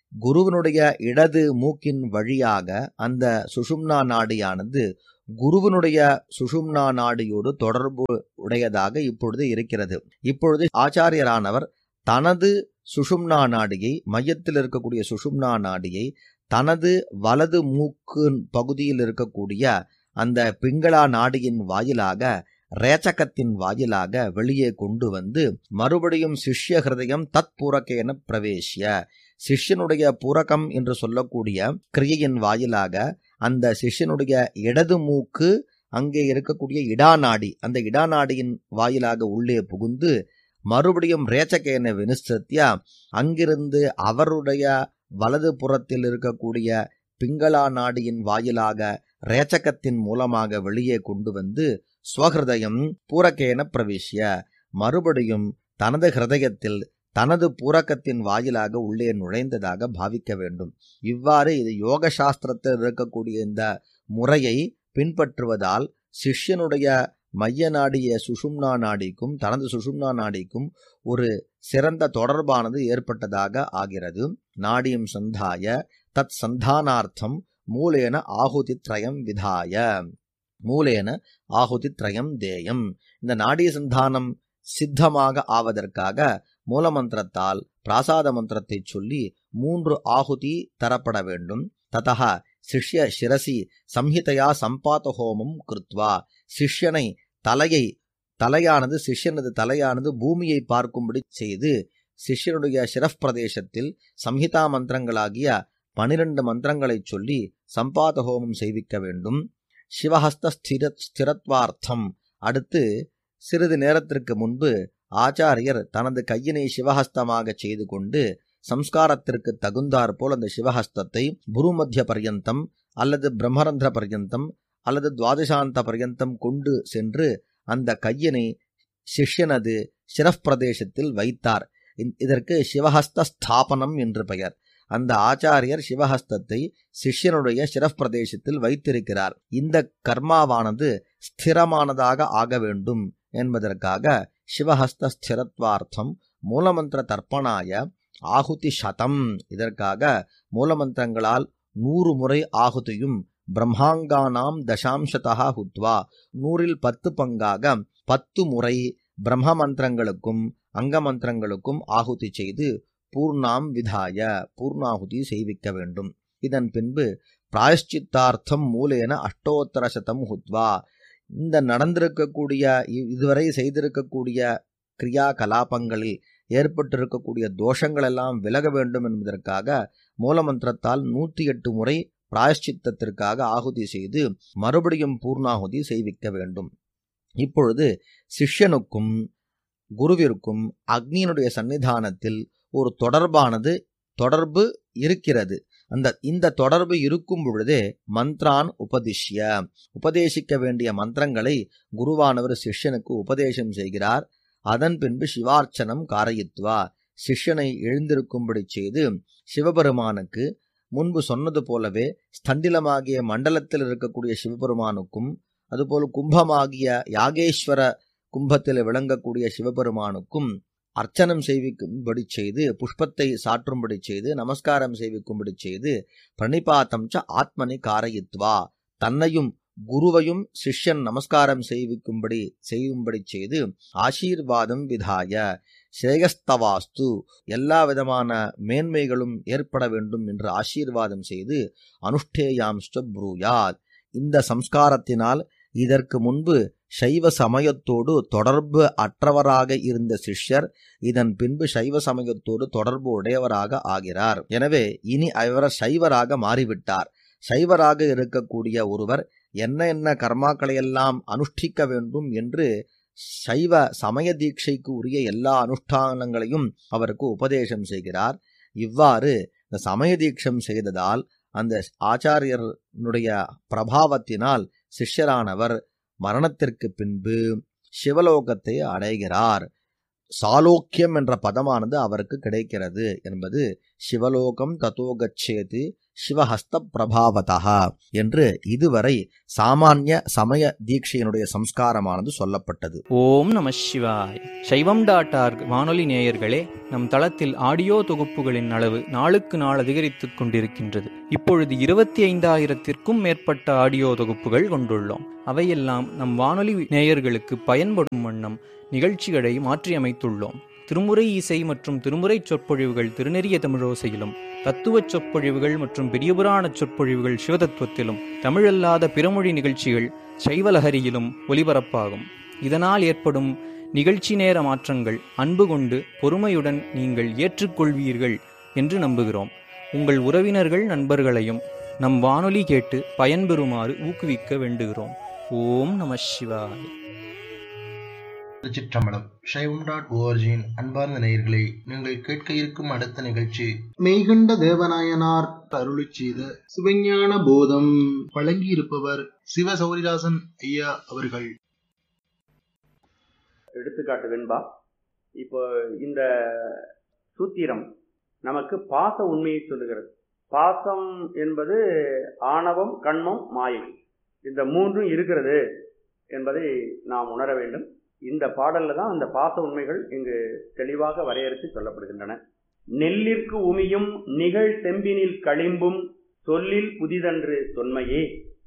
குருவினுடைய இடது மூக்கின் வழியாக அந்த சுஷும்னா நாடியானது குருவினுடைய சுஷும்னா நாடியோடு தொடர்பு உடையதாக இப்பொழுது இருக்கிறது இப்பொழுது ஆச்சாரியரானவர் தனது சுஷும்னா நாடியை மையத்தில் இருக்கக்கூடிய சுஷும்னா நாடியை தனது வலது மூக்கு பகுதியில் இருக்கக்கூடிய அந்த பிங்களா நாடியின் வாயிலாக ரேச்சகத்தின் வாயிலாக வெளியே கொண்டு வந்து மறுபடியும் சிஷ்ய ஹிருதயம் தத் பூரக்கேன பிரவேசிய சிஷ்யனுடைய பூரகம் என்று சொல்லக்கூடிய கிரியையின் வாயிலாக அந்த சிஷ்யனுடைய இடது மூக்கு அங்கே இருக்கக்கூடிய இடாநாடி அந்த இடாநாடியின் வாயிலாக உள்ளே புகுந்து மறுபடியும் ரேச்சகேன வினிஸ்திருத்தியா அங்கிருந்து அவருடைய வலது புறத்தில் இருக்கக்கூடிய பிங்களா நாடியின் வாயிலாக ரேச்சகத்தின் மூலமாக வெளியே கொண்டு வந்து ஸ்வஹிருதயம் பூரக்கேன பிரவேசிய மறுபடியும் தனது ஹிருதயத்தில் தனது பூரக்கத்தின் வாயிலாக உள்ளே நுழைந்ததாக பாவிக்க வேண்டும் இவ்வாறு இது யோக சாஸ்திரத்தில் இருக்கக்கூடிய இந்த முறையை பின்பற்றுவதால் சிஷ்யனுடைய மைய நாடிய சுஷும்னா நாடிக்கும் தனது சுஷும்னா நாடிக்கும் ஒரு சிறந்த தொடர்பானது ஏற்பட்டதாக ஆகிறது நாடியும் சந்தாய தத் சந்தானார்த்தம் மூலேன ஆகுதி திரயம் விதாய மூலேன ஆகுதி திரயம் தேயம் இந்த நாடிய சந்தானம் சித்தமாக ஆவதற்காக மூலமந்திரத்தால் பிராசாத மந்திரத்தை சொல்லி மூன்று ஆகுதி தரப்பட வேண்டும் ததா சிஷ்ய சிரசி சம்ஹிதையா சம்பாத ஹோமம் கிருத்வா சிஷ்யனை தலையை தலையானது சிஷ்யனது தலையானது பூமியை பார்க்கும்படி செய்து சிஷ்யனுடைய சிரஃப் பிரதேசத்தில் சம்ஹிதா மந்திரங்களாகிய பனிரெண்டு மந்திரங்களைச் சொல்லி சம்பாத ஹோமம் செய்விக்க வேண்டும் சிவஹஸ்த ஸ்திர ஸ்திரத்வார்த்தம் அடுத்து சிறிது நேரத்திற்கு முன்பு ஆச்சாரியர் தனது கையினை சிவஹஸ்தமாக செய்து கொண்டு சம்ஸ்காரத்திற்கு தகுந்தாற் போல் அந்த சிவஹஸ்தத்தை புருமத்திய பர்யந்தம் அல்லது பிரம்மரந்திர பர்யந்தம் அல்லது துவாதசாந்த பர்யந்தம் கொண்டு சென்று அந்த கையினை சிஷ்யனது சிரஃப் பிரதேசத்தில் வைத்தார் இதற்கு சிவஹஸ்த ஸ்தாபனம் என்று பெயர் அந்த ஆச்சாரியர் சிவஹஸ்தத்தை சிஷ்யனுடைய சிரஃப் பிரதேசத்தில் வைத்திருக்கிறார் இந்த கர்மாவானது ஸ்திரமானதாக ஆக வேண்டும் என்பதற்காக சிவஹஸ்த ஸ்திரத்வார்த்தம் மூலமந்திர தர்ப்பணாய ஆகுதி சதம் இதற்காக மூலமந்திரங்களால் நூறு முறை ஆகுதியும் பிரம்மாங்கானாம் தசாம்சதா ஹுத்வா நூறில் பத்து பங்காக பத்து முறை பிரம்ம மந்திரங்களுக்கும் அங்க மந்திரங்களுக்கும் ஆகுதி செய்து பூர்ணாம் விதாய பூர்ணாகுதி செய்விக்க வேண்டும் இதன் பின்பு பிராயஷ்சித்தார்த்தம் மூலேன அஷ்டோத்தர சதம் ஹுத்வா இந்த நடந்திருக்கக்கூடிய இதுவரை செய்திருக்கக்கூடிய கிரியா கலாபங்களில் ஏற்பட்டிருக்கக்கூடிய தோஷங்கள் எல்லாம் விலக வேண்டும் என்பதற்காக மூலமந்திரத்தால் நூற்றி எட்டு முறை பிராயஷ்சித்தத்திற்காக ஆகுதி செய்து மறுபடியும் பூர்ணாகுதி செய்விக்க வேண்டும் இப்பொழுது சிஷ்யனுக்கும் குருவிற்கும் அக்னியினுடைய சன்னிதானத்தில் ஒரு தொடர்பானது தொடர்பு இருக்கிறது அந்த இந்த தொடர்பு இருக்கும் பொழுதே மந்த்ரான் உபதிஷ்ய உபதேசிக்க வேண்டிய மந்திரங்களை குருவானவர் சிஷ்யனுக்கு உபதேசம் செய்கிறார் அதன் பின்பு சிவார்ச்சனம் காரயித்வா சிஷ்யனை எழுந்திருக்கும்படி செய்து சிவபெருமானுக்கு முன்பு சொன்னது போலவே ஸ்தண்டிலமாகிய மண்டலத்தில் இருக்கக்கூடிய சிவபெருமானுக்கும் அதுபோல் கும்பமாகிய யாகேஸ்வர கும்பத்தில் விளங்கக்கூடிய சிவபெருமானுக்கும் அர்ச்சனம் செய்விக்கும்படி செய்து புஷ்பத்தை சாற்றும்படி செய்து நமஸ்காரம் செய்விக்கும்படி செய்து பிரணிபாத்தம் ச ஆத்மனி காரயித்வா தன்னையும் குருவையும் சிஷ்யன் நமஸ்காரம் செய்விக்கும்படி செய்யும்படி செய்து ஆசீர்வாதம் விதாய ஸ்ரேயஸ்தவாஸ்து எல்லா விதமான மேன்மைகளும் ஏற்பட வேண்டும் என்று ஆசீர்வாதம் செய்து அனுஷ்டேயாம்ஸ்ட ப்ரூயாத் இந்த சம்ஸ்காரத்தினால் இதற்கு முன்பு சைவ சமயத்தோடு தொடர்பு அற்றவராக இருந்த சிஷ்யர் இதன் பின்பு சைவ சமயத்தோடு தொடர்பு உடையவராக ஆகிறார் எனவே இனி அவர் சைவராக மாறிவிட்டார் சைவராக இருக்கக்கூடிய ஒருவர் என்ன என்ன கர்மாக்களை எல்லாம் அனுஷ்டிக்க வேண்டும் என்று சைவ சமய தீட்சைக்கு உரிய எல்லா அனுஷ்டானங்களையும் அவருக்கு உபதேசம் செய்கிறார் இவ்வாறு இந்த சமய தீட்சம் செய்ததால் அந்த ஆச்சாரியனுடைய பிரபாவத்தினால் சிஷ்யரானவர் மரணத்திற்கு பின்பு சிவலோகத்தை அடைகிறார் சாலோக்கியம் என்ற பதமானது அவருக்கு கிடைக்கிறது என்பது சிவலோகம் தத்தோகச்சேது சிவஹஸ்த பிரபாவதா என்று இதுவரை சாமானிய சமய தீட்சையினுடைய சம்ஸ்காரமானது சொல்லப்பட்டது ஓம் நம சிவாய் சைவம் டாட் ஆர்க் வானொலி நேயர்களே நம் தளத்தில் ஆடியோ தொகுப்புகளின் அளவு நாளுக்கு நாள் அதிகரித்துக் கொண்டிருக்கின்றது இப்பொழுது இருபத்தி ஐந்தாயிரத்திற்கும் மேற்பட்ட ஆடியோ தொகுப்புகள் கொண்டுள்ளோம் அவையெல்லாம் நம் வானொலி நேயர்களுக்கு பயன்படும் வண்ணம் நிகழ்ச்சிகளை மாற்றியமைத்துள்ளோம் திருமுறை இசை மற்றும் திருமுறை சொற்பொழிவுகள் திருநெறிய தமிழோசையிலும் தத்துவச் சொற்பொழிவுகள் மற்றும் பெரியபுராண சொற்பொழிவுகள் சிவதத்துவத்திலும் தமிழல்லாத பிறமொழி நிகழ்ச்சிகள் சைவலஹரியிலும் ஒலிபரப்பாகும் இதனால் ஏற்படும் நிகழ்ச்சி நேர மாற்றங்கள் அன்பு கொண்டு பொறுமையுடன் நீங்கள் ஏற்றுக்கொள்வீர்கள் என்று நம்புகிறோம் உங்கள் உறவினர்கள் நண்பர்களையும் நம் வானொலி கேட்டு பயன்பெறுமாறு ஊக்குவிக்க வேண்டுகிறோம் ஓம் நம சிவாய் திருச்சிற்றம்பலம் சைவம் டாட் ஓஆர்ஜியின் அன்பார்ந்த நேயர்களை நீங்கள் கேட்க இருக்கும் அடுத்த நிகழ்ச்சி மெய்கண்ட தேவநாயனார் அருளி செய்த சிவஞான போதம் வழங்கியிருப்பவர் சிவ சௌரிதாசன் ஐயா அவர்கள் எடுத்துக்காட்டு வெண்பா இப்போ இந்த சூத்திரம் நமக்கு பாச உண்மையை சொல்லுகிறது பாசம் என்பது ஆணவம் கண்மம் மாயை இந்த மூன்றும் இருக்கிறது என்பதை நாம் உணர வேண்டும் இந்த பாடல்ல தான் அந்த பாச உண்மைகள் இங்கு தெளிவாக வரையறுத்து சொல்லப்படுகின்றன நெல்லிற்கு உமியும் நிகழ் செம்பினில் களிம்பும் சொல்லில் புதிதன்று தொன்மையே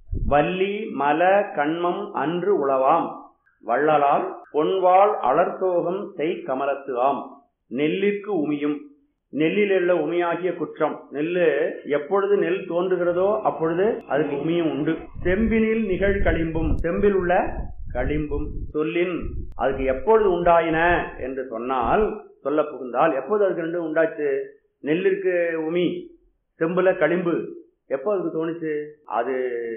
வள்ளி மல கண்மம் அன்று உளவாம் வள்ளலால் பொன்வாள் அலர்தோகம் செய் கமலத்து ஆம் நெல்லிற்கு உமியும் நெல்லில் உள்ள உமியாகிய குற்றம் நெல்லு எப்பொழுது நெல் தோன்றுகிறதோ அப்பொழுது அதுக்கு உமியும் உண்டு செம்பினில் நிகழ் களிம்பும் செம்பில் உள்ள களிம்பும் சொல்லின் அதுக்கு எப்பொழுது உண்டாயின என்று சொன்னால் சொல்ல புகுந்தால் எப்போது அதுக்கு ரெண்டு உண்டாச்சு நெல்லிற்கு உமி செம்புல களிம்பு எப்போ அதுக்கு தோணுச்சு அது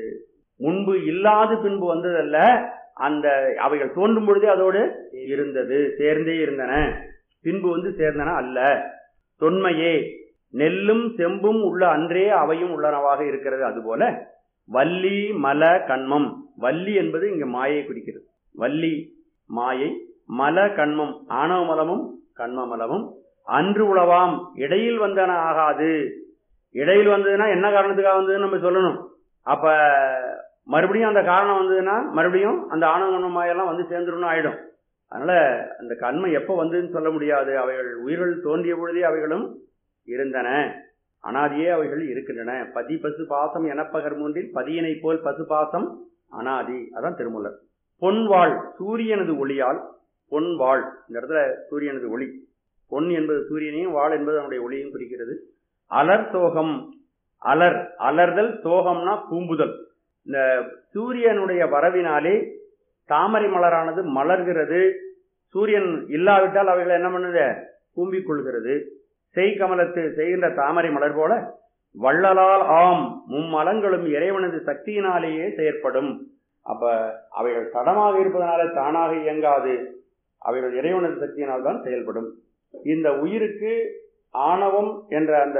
முன்பு இல்லாது பின்பு வந்ததல்ல அந்த அவைகள் தோன்றும் பொழுதே அதோடு இருந்தது சேர்ந்தே இருந்தன பின்பு வந்து சேர்ந்தன அல்ல தொன்மையே நெல்லும் செம்பும் உள்ள அன்றே அவையும் உள்ளனவாக இருக்கிறது அதுபோல வள்ளி மல கண்மம் வள்ளி என்பது இங்க மாயை குறிக்கிறது வள்ளி மாயை மல கண்மம் ஆணவ மலமும் கண்ம மலமும் அன்று உளவாம் இடையில் வந்தன ஆகாது இடையில் வந்ததுன்னா என்ன காரணத்துக்காக வந்ததுன்னு நம்ம சொல்லணும் அப்ப மறுபடியும் அந்த காரணம் வந்ததுன்னா மறுபடியும் அந்த ஆணவ கண்ம மாயெல்லாம் வந்து சேர்ந்துருன்னு ஆயிடும் அதனால அந்த கண்மம் எப்போ வந்ததுன்னு சொல்ல முடியாது அவைகள் உயிர்கள் தோன்றிய பொழுதே அவைகளும் இருந்தன அனாதியே அவைகள் இருக்கின்றன பதி பசு பாசம் எனப்பகர் மூன்றில் பதியினை போல் பசு பாசம் அனாதி அதான் திருமூலர் பொன்வாள் சூரியனது ஒளியால் பொன்வாள் இந்த இடத்துல சூரியனது ஒளி பொன் என்பது சூரியனையும் வாழ் என்பது அவனுடைய ஒளியையும் குறிக்கிறது அலர் தோகம் அலர் அலர்தல் தோகம்னா கூம்புதல் இந்த சூரியனுடைய வரவினாலே தாமரை மலரானது மலர்கிறது சூரியன் இல்லாவிட்டால் அவைகள் என்ன பண்ணுது கூம்பிக் கொள்கிறது செய் கமலத்து செய்கின்ற தாமரை மலர் போல வள்ளலால் ஆம் மும்மலங்களும் இறைவனது சக்தியினாலேயே செயற்படும் அப்ப அவைகள் தடமாக இருப்பதனால தானாக இயங்காது அவைகள் இறைவனது சக்தியினால் தான் செயல்படும் இந்த உயிருக்கு ஆணவம் என்ற அந்த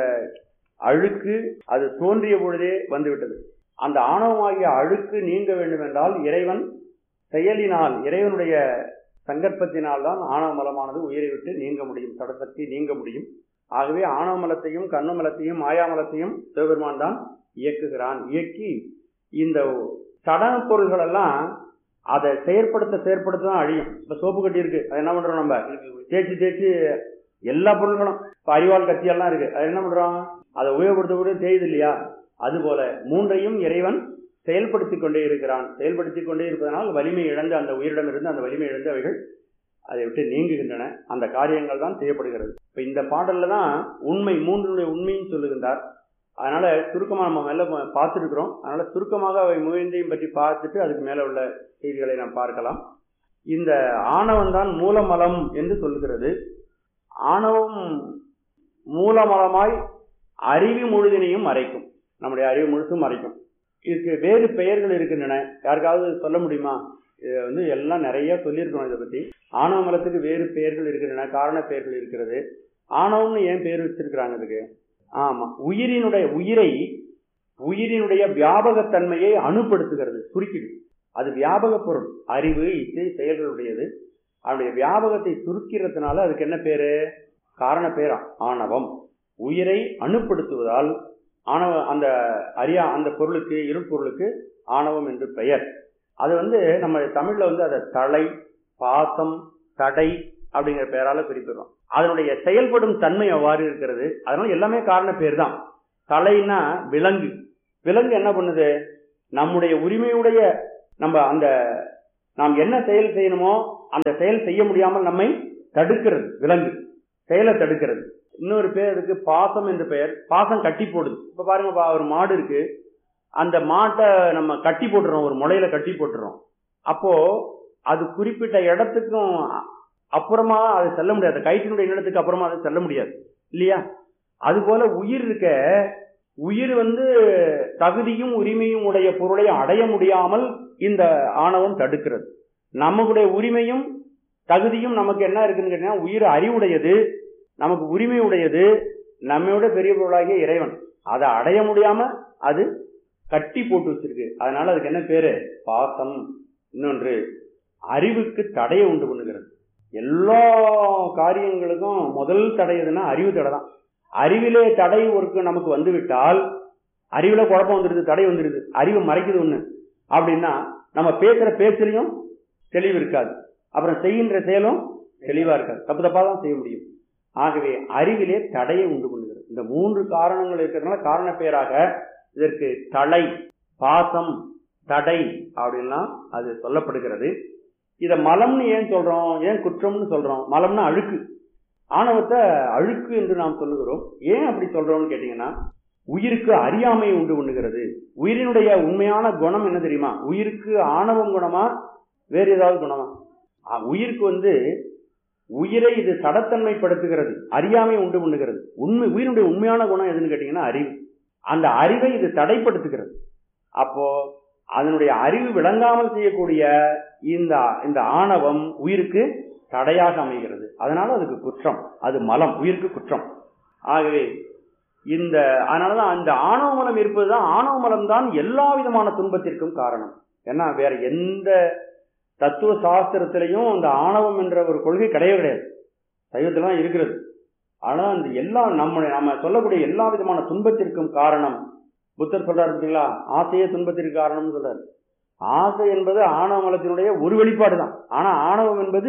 அழுக்கு அது தோன்றிய பொழுதே வந்துவிட்டது அந்த ஆணவமாகிய அழுக்கு நீங்க வேண்டும் என்றால் இறைவன் செயலினால் இறைவனுடைய சங்கற்பத்தினால் தான் ஆணவ மலமானது உயிரை விட்டு நீங்க முடியும் சடசக்தி நீங்க முடியும் ஆகவே ஆணவ மலத்தையும் கண்ணு மலத்தையும் மாயாமலத்தையும் சிவபெருமான் தான் இயக்குகிறான் இயக்கி இந்த சடன பொருள்கள் எல்லாம் அதை செயற்படுத்த செயற்படுத்த தான் அழியும் இப்ப சோப்பு கட்டி இருக்கு அது என்ன பண்றோம் நம்ம தேய்ச்சி தேய்ச்சி எல்லா பொருள்களும் இப்ப அறிவாள் கத்தியெல்லாம் இருக்கு அது என்ன பண்றோம் அதை உபயோகப்படுத்த கூட தேயுது இல்லையா அதுபோல மூன்றையும் இறைவன் செயல்படுத்திக் கொண்டே இருக்கிறான் செயல்படுத்திக் கொண்டே இருப்பதனால் வலிமை இழந்து அந்த உயிரிடம் இருந்து அந்த வலிமை இழந்து அவைகள் அதை விட்டு நீங்குகின்றன அந்த காரியங்கள் தான் செய்யப்படுகிறது இப்ப இந்த பாடல்ல தான் உண்மை மூன்றுடைய உண்மையும் சொல்லுகின்றார் அதனால சுருக்கமா நம்ம மேல பார்த்துட்டு இருக்கிறோம் அதனால சுருக்கமாக அவை முயந்தையும் பற்றி பார்த்துட்டு அதுக்கு மேல உள்ள செய்திகளை நாம் பார்க்கலாம் இந்த ஆணவம் தான் மூலமலம் என்று சொல்லுகிறது ஆணவம் மூலமலமாய் அறிவு முழுதினையும் மறைக்கும் நம்முடைய அறிவு முழுசும் மறைக்கும் இதுக்கு வேறு பெயர்கள் இருக்கின்றன யாருக்காவது சொல்ல முடியுமா இது வந்து எல்லாம் நிறைய சொல்லியிருக்கணும் இதை பத்தி ஆணவ மலத்துக்கு வேறு பெயர்கள் இருக்கின்றன காரண பெயர்கள் இருக்கிறது ஆணவம்னு ஏன் பேர் வச்சிருக்கிறாங்க இதுக்கு ஆமா உயிரினுடைய உயிரை உயிரினுடைய வியாபகத்தன்மையை அணுப்படுத்துகிறது சுருக்கிடு அது வியாபக பொருள் அறிவு இசை செயல்களுடையது அதனுடைய வியாபகத்தை சுருக்கிறதுனால அதுக்கு என்ன பேரு காரண பேரா ஆணவம் உயிரை அணுப்படுத்துவதால் ஆணவ அந்த அரியா அந்த பொருளுக்கு இருட்பொருளுக்கு ஆணவம் என்று பெயர் அது வந்து நம்ம தமிழ்ல வந்து அதை தலை பாசம் தடை அப்படிங்கிற பெயரால பிரிக்கிறோம் அதனுடைய செயல்படும் தன்மை அவ்வாறு இருக்கிறது அதனால எல்லாமே காரண பேர் தான் தலைன்னா விலங்கு விலங்கு என்ன பண்ணுது நம்முடைய உரிமையுடைய நம்ம அந்த நாம் என்ன செயல் செய்யணுமோ அந்த செயல் செய்ய முடியாமல் நம்மை தடுக்கிறது விலங்கு செயலை தடுக்கிறது இன்னொரு பேர் இருக்கு பாசம் என்று பெயர் பாசம் கட்டி போடுது இப்ப பாருங்க ஒரு மாடு இருக்கு அந்த மாட்டை நம்ம கட்டி போட்டுறோம் ஒரு முளையில கட்டி போட்டுறோம் அப்போ அது குறிப்பிட்ட இடத்துக்கும் அப்புறமா அது செல்ல முடியாது கயிற்றினுடைய இடத்துக்கு அப்புறமா அது செல்ல முடியாது இல்லையா அது போல உயிர் இருக்க உயிர் வந்து தகுதியும் உரிமையும் உடைய பொருளை அடைய முடியாமல் இந்த ஆணவம் தடுக்கிறது நம்மளுடைய உரிமையும் தகுதியும் நமக்கு என்ன இருக்குன்னு கேட்டீங்கன்னா உயிர் அறிவுடையது நமக்கு உரிமை உடையது நம்மையோட பெரிய பொருளாகிய இறைவன் அதை அடைய முடியாம அது கட்டி போட்டு வச்சிருக்கு அதனால அதுக்கு என்ன பேரு பாசம் இன்னொன்று அறிவுக்கு தடையை உண்டு பண்ணுகிறது எல்லா காரியங்களுக்கும் முதல் தடை எதுனா அறிவு தடை தான் அறிவிலே தடை ஒருக்கு நமக்கு வந்துவிட்டால் அறிவுல குழப்பம் வந்துடுது தடை வந்துடுது அறிவு மறைக்குது ஒண்ணு அப்படின்னா நம்ம பேசுற பேச்சுலையும் தெளிவு இருக்காது அப்புறம் செய்கின்ற செயலும் தெளிவா இருக்காது தப்பு தப்பா தான் செய்ய முடியும் ஆகவே அறிவிலே தடையை உண்டு பண்ணுகிறது இந்த மூன்று காரணங்கள் இருக்கிறதுனால காரண பேராக இதற்கு தலை பாசம் தடை அப்படின்லாம் அது சொல்லப்படுகிறது இத மலம்னு ஏன் சொல்றோம் ஏன் குற்றம்னு சொல்றோம் மலம்னா அழுக்கு ஆணவத்தை அழுக்கு என்று நாம் சொல்லுகிறோம் ஏன் அப்படி சொல்றோம்னு கேட்டீங்கன்னா உயிருக்கு அறியாமை உண்டு பண்ணுகிறது உயிரினுடைய உண்மையான குணம் என்ன தெரியுமா உயிருக்கு ஆணவம் குணமா வேறு ஏதாவது குணமா உயிருக்கு வந்து உயிரை இது சடத்தன்மைப்படுத்துகிறது அறியாமை உண்டு பண்ணுகிறது உண்மை உயிரினுடைய உண்மையான குணம் எதுன்னு கேட்டீங்கன்னா அறிவு அந்த அறிவை இது தடைப்படுத்துகிறது அப்போ அதனுடைய அறிவு விளங்காமல் செய்யக்கூடிய இந்த இந்த ஆணவம் உயிருக்கு தடையாக அமைகிறது அதனால அதுக்கு குற்றம் அது மலம் உயிருக்கு குற்றம் ஆகவே இந்த அதனாலதான் அந்த ஆணவ மலம் இருப்பதுதான் ஆணவ மலம் தான் எல்லா விதமான துன்பத்திற்கும் காரணம் ஏன்னா வேற எந்த தத்துவ சாஸ்திரத்திலையும் அந்த ஆணவம் என்ற ஒரு கொள்கை கிடையவே கிடையாது சைவத்துல தான் இருக்கிறது ஆனா அந்த எல்லா நம்ம நம்ம சொல்லக்கூடிய எல்லா விதமான துன்பத்திற்கும் காரணம் புத்தர் சொல்றாரு பார்த்தீங்களா ஆசையே துன்பத்திற்கு காரணம்னு சொல்றாரு ஆசை என்பது ஆணவ மலத்தினுடைய ஒரு வெளிப்பாடு தான் ஆனா ஆணவம் என்பது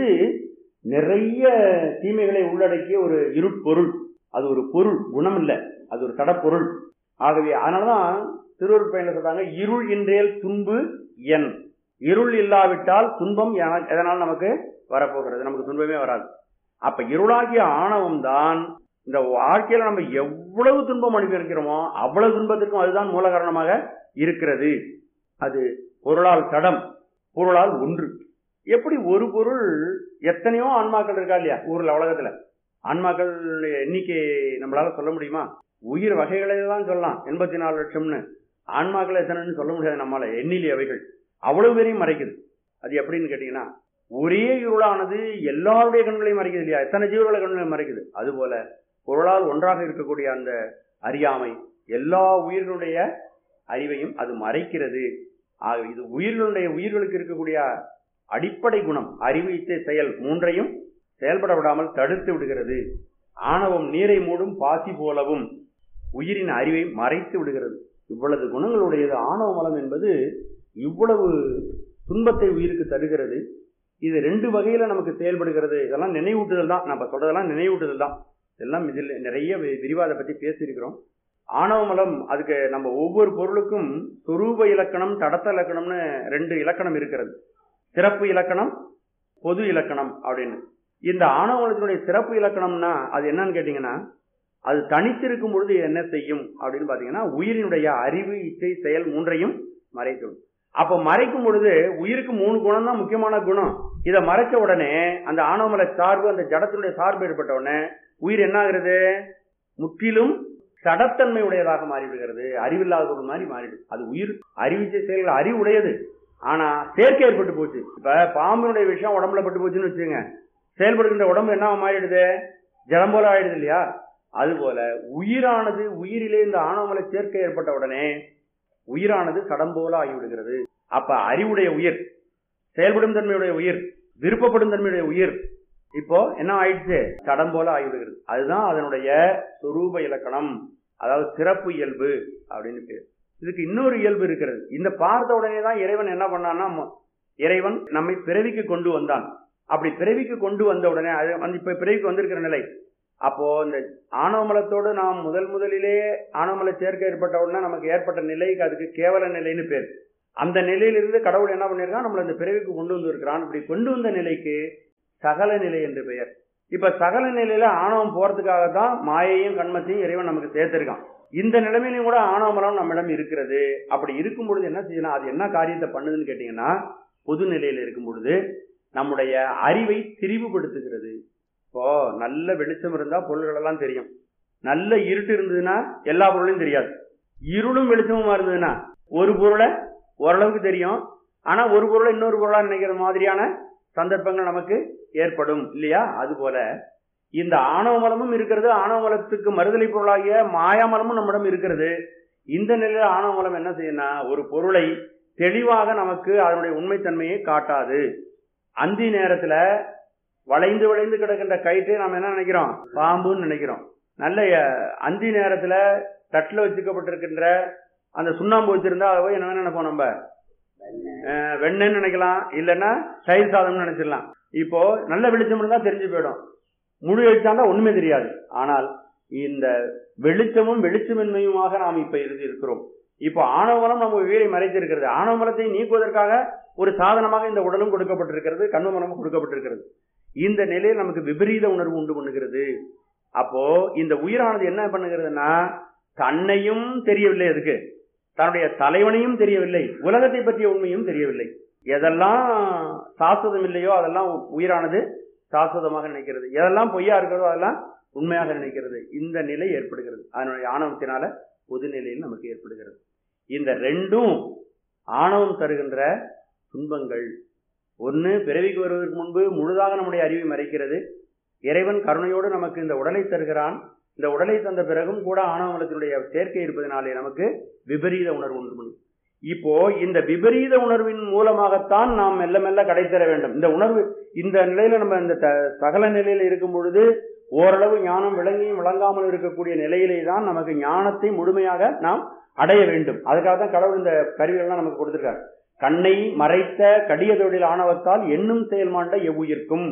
நிறைய தீமைகளை உள்ளடக்கிய ஒரு இருட்பொருள் அது ஒரு பொருள் குணம் இல்லை அது ஒரு தடப்பொருள் ஆகவே அதனாலதான் திருவருட் பயணில் சொல்றாங்க இருள் இன்றேல் துன்பு என் இருள் இல்லாவிட்டால் துன்பம் எதனால் நமக்கு வரப்போகிறது நமக்கு துன்பமே வராது அப்ப இருளாகிய ஆணவம் தான் இந்த வாழ்க்கையில நம்ம எவ்வளவு துன்பம் அனுப்பியிருக்கிறோமோ அவ்வளவு துன்பத்திற்கும் அதுதான் மூல காரணமாக இருக்கிறது அது பொருளால் தடம் பொருளால் ஒன்று எப்படி ஒரு பொருள் எத்தனையோ ஆன்மாக்கள் இருக்கா இல்லையா ஊர்ல உலகத்துல ஆன்மாக்கள் எண்ணிக்கை நம்மளால சொல்ல முடியுமா உயிர் வகைகளை தான் சொல்லலாம் எண்பத்தி நாலு லட்சம்னு ஆன்மாக்கள் எத்தனைன்னு சொல்ல முடியாது நம்மளால எண்ணிலி அவைகள் அவ்வளவு பேரையும் மறைக்குது அது எப்படின்னு கேட்டீங்கன்னா ஒரே இருளானது எல்லாருடைய கண்களையும் மறைக்குது இல்லையா எத்தனை ஜீவர்களை கண்களையும் மறைக்குது அதுபோல பொருளால் ஒன்றாக இருக்கக்கூடிய அந்த அறியாமை எல்லா உயிர்களுடைய அறிவையும் அது மறைக்கிறது ஆக இது உயிர்களுடைய உயிர்களுக்கு இருக்கக்கூடிய அடிப்படை குணம் அறிவு இச்சை செயல் மூன்றையும் செயல்பட விடாமல் தடுத்து விடுகிறது ஆணவம் நீரை மூடும் பாசி போலவும் உயிரின் அறிவை மறைத்து விடுகிறது இவ்வளவு குணங்களுடையது ஆணவ மலம் என்பது இவ்வளவு துன்பத்தை உயிருக்கு தருகிறது இது ரெண்டு வகையில நமக்கு செயல்படுகிறது இதெல்லாம் நினைவூட்டுதல் தான் நம்ம சொல்றதெல்லாம் நினைவூட்டுதல் தான் இதெல்லாம் இதில் நிறைய விரிவாத பத்தி பேசியிருக்கிறோம் ஆணவ மலம் அதுக்கு நம்ம ஒவ்வொரு பொருளுக்கும் சொரூப இலக்கணம் தடத்த இலக்கணம்னு ரெண்டு இலக்கணம் இருக்கிறது சிறப்பு இலக்கணம் பொது இலக்கணம் அப்படின்னு இந்த ஆணவ மலத்தினுடைய சிறப்பு இலக்கணம்னா அது என்னன்னு கேட்டீங்கன்னா அது தனித்திருக்கும் பொழுது என்ன செய்யும் அப்படின்னு பாத்தீங்கன்னா உயிரினுடைய அறிவு இச்சை செயல் மூன்றையும் மறைக்கும் அப்ப மறைக்கும் பொழுது உயிருக்கு மூணு குணம் தான் முக்கியமான குணம் இதை மறைச்ச உடனே அந்த ஆணவமல சார்பு அந்த ஜடத்தினுடைய சார்பு ஏற்பட்ட உடனே உயிர் என்ன ஆகுறது முற்றிலும் சடத்தன்மை உடையதாக மாறிவிடுகிறது அறிவில்லாத பொருள் மாதிரி மாறிடுது அது உயிர் அறிவிச்ச செயல்கள் அறிவுடையது ஆனா சேர்க்கை ஏற்பட்டு போச்சு இப்ப பாம்பினுடைய விஷயம் உடம்புல பட்டு போச்சுன்னு வச்சுங்க செயல்படுகின்ற உடம்பு என்ன மாறிடுது ஜலம் போல ஆயிடுது இல்லையா அதுபோல உயிரானது உயிரிலே இந்த ஆணவமலை சேர்க்கை ஏற்பட்ட உடனே உயிரானது சடம் போல ஆகிவிடுகிறது அப்ப அறிவுடைய உயிர் செயல்படும் தன்மையுடைய உயிர் விருப்பப்படும் தன்மையுடைய உயிர் இப்போ என்ன ஆயிடுச்சு சடம் போல ஆகிவிடுகிறது அதுதான் அதனுடைய சொரூப இலக்கணம் அதாவது சிறப்பு இயல்பு அப்படின்னு பேர் இதுக்கு இன்னொரு இயல்பு இருக்கிறது இந்த பார்த்த உடனே தான் இறைவன் என்ன பண்ணான்னா ம- இறைவன் நம்மை பிறவிக்கு கொண்டு வந்தான் அப்படி பிறவிக்கு கொண்டு வந்த உடனே அது வந்து இப்ப பிறவிக்கு வந்திருக்கிற நிலை அப்போ இந்த ஆணவமலத்தோடு நாம் முதல் முதலிலே ஆணவமல சேர்க்கை ஏற்பட்ட உடனே நமக்கு ஏற்பட்ட நிலைக்கு அதுக்கு கேவல நிலைன்னு பேர் அந்த நிலையிலிருந்து கடவுள் என்ன பண்ணிருக்கான் நம்மளை இந்த பிறவிக்கு கொண்டு வந்திருக்கிறான் இப்படி கொண்டு வந்த நிலைக்கு சகல நிலை என்று பெயர் இப்ப சகல நிலையில ஆணவம் போறதுக்காக தான் மாயையும் கண்மத்தையும் இறைவன் நமக்கு சேர்த்திருக்கான் இந்த நிலைமையிலும் கூட ஆணவமலம் நம்மிடம் இருக்கிறது அப்படி இருக்கும் பொழுது என்ன செய்யலாம் அது என்ன காரியத்தை பண்ணுதுன்னு கேட்டீங்கன்னா பொது நிலையில இருக்கும் பொழுது நம்முடைய அறிவை திரிவுபடுத்துகிறது இப்போ நல்ல வெளிச்சம் இருந்தா பொருள்கள் எல்லாம் தெரியும் நல்ல இருட்டு இருந்ததுன்னா எல்லா பொருளையும் தெரியாது இருளும் வெளிச்சமுமா இருந்ததுன்னா ஒரு பொருளை ஓரளவுக்கு தெரியும் ஆனா ஒரு பொருளை இன்னொரு பொருளா நினைக்கிற மாதிரியான சந்தர்ப்பங்கள் நமக்கு ஏற்படும் இல்லையா அது போல இந்த ஆணவ மலமும் இருக்கிறது ஆணவ மலத்துக்கு மறுதலை பொருளாகிய மாயாமலமும் நம்மிடம் இருக்கிறது இந்த நிலையில ஆணவ மலம் என்ன செய்யணும்னா ஒரு பொருளை தெளிவாக நமக்கு அதனுடைய உண்மைத்தன்மையை காட்டாது அந்தி நேரத்துல வளைந்து வளைந்து கிடக்கின்ற கயிற்றை நாம் என்ன நினைக்கிறோம் பாம்புன்னு நினைக்கிறோம் நல்ல அஹ், அந்தி நேரத்துல தட்டுல வச்சுக்கப்பட்டிருக்கின்ற அந்த சுண்ணாம்பு வச்சிருந்தா அதை போய் என்ன வேணா நினைப்போம் நம்ம அஹ், வெண்ணெய்ன்னு நினைக்கலாம் இல்லைன்னா தயிர் சாதம்னு நினைச்சிடலாம் இப்போ நல்ல வெளிச்சம் இருந்தா தெரிஞ்சு போயிடும் முழு வெளிச்சம் தான் ஒண்ணுமே தெரியாது ஆனால் இந்த வெளிச்சமும் வெளிச்சமின்மையுமாக நாம் இப்ப இருந்து இருக்கிறோம் இப்போ ஆணவமலம் நம்ம உயிரை மறைத்திருக்கிறது ஆணவமலத்தை நீக்குவதற்காக ஒரு சாதனமாக இந்த உடலும் கொடுக்கப்பட்டிருக்கிறது கண்மமலமும் கொடுக்கப்பட்டிருக்கிறது இந்த நிலையில் நமக்கு விபரீத உணர்வு உண்டு பண்ணுகிறது அப்போ இந்த உயிரானது என்ன பண்ணுகிறதுனா தன்னையும் தெரியவில்லை அதுக்கு தன்னுடைய தலைவனையும் தெரியவில்லை உலகத்தை பற்றிய உண்மையும் தெரியவில்லை எதெல்லாம் சாஸ்வதம் இல்லையோ அதெல்லாம் உயிரானது சாஸ்வதமாக நினைக்கிறது எதெல்லாம் பொய்யா இருக்கிறதோ அதெல்லாம் உண்மையாக நினைக்கிறது இந்த நிலை ஏற்படுகிறது அதனுடைய ஆணவத்தினால பொது நிலையில் நமக்கு ஏற்படுகிறது இந்த ரெண்டும் ஆணவம் தருகின்ற துன்பங்கள் ஒன்று பிறவிக்கு வருவதற்கு முன்பு முழுதாக நம்முடைய அறிவை மறைக்கிறது இறைவன் கருணையோடு நமக்கு இந்த உடலை தருகிறான் இந்த உடலை தந்த பிறகும் கூட ஆணவமலத்தினுடைய சேர்க்கை இருப்பதனாலே நமக்கு விபரீத உணர்வு உண்டு பண்ணும் இப்போ இந்த விபரீத உணர்வின் மூலமாகத்தான் நாம் மெல்ல மெல்ல கடை தர வேண்டும் இந்த உணர்வு இந்த நிலையில நம்ம இந்த த- சகல நிலையில இருக்கும் பொழுது ஓரளவு ஞானம் விளங்கியும் விளங்காமல் இருக்கக்கூடிய நிலையிலே தான் நமக்கு ஞானத்தை முழுமையாக நாம் அடைய வேண்டும் அதுக்காக தான் கடவுள் இந்த கருவிகள்லாம் நமக்கு கொடுத்திருக்கார் கண்ணை மறைத்த கடிய தொழில் ஆணவத்தால் எண்ணும் செயல்மாண்ட எவ்வுயிர்க்கும்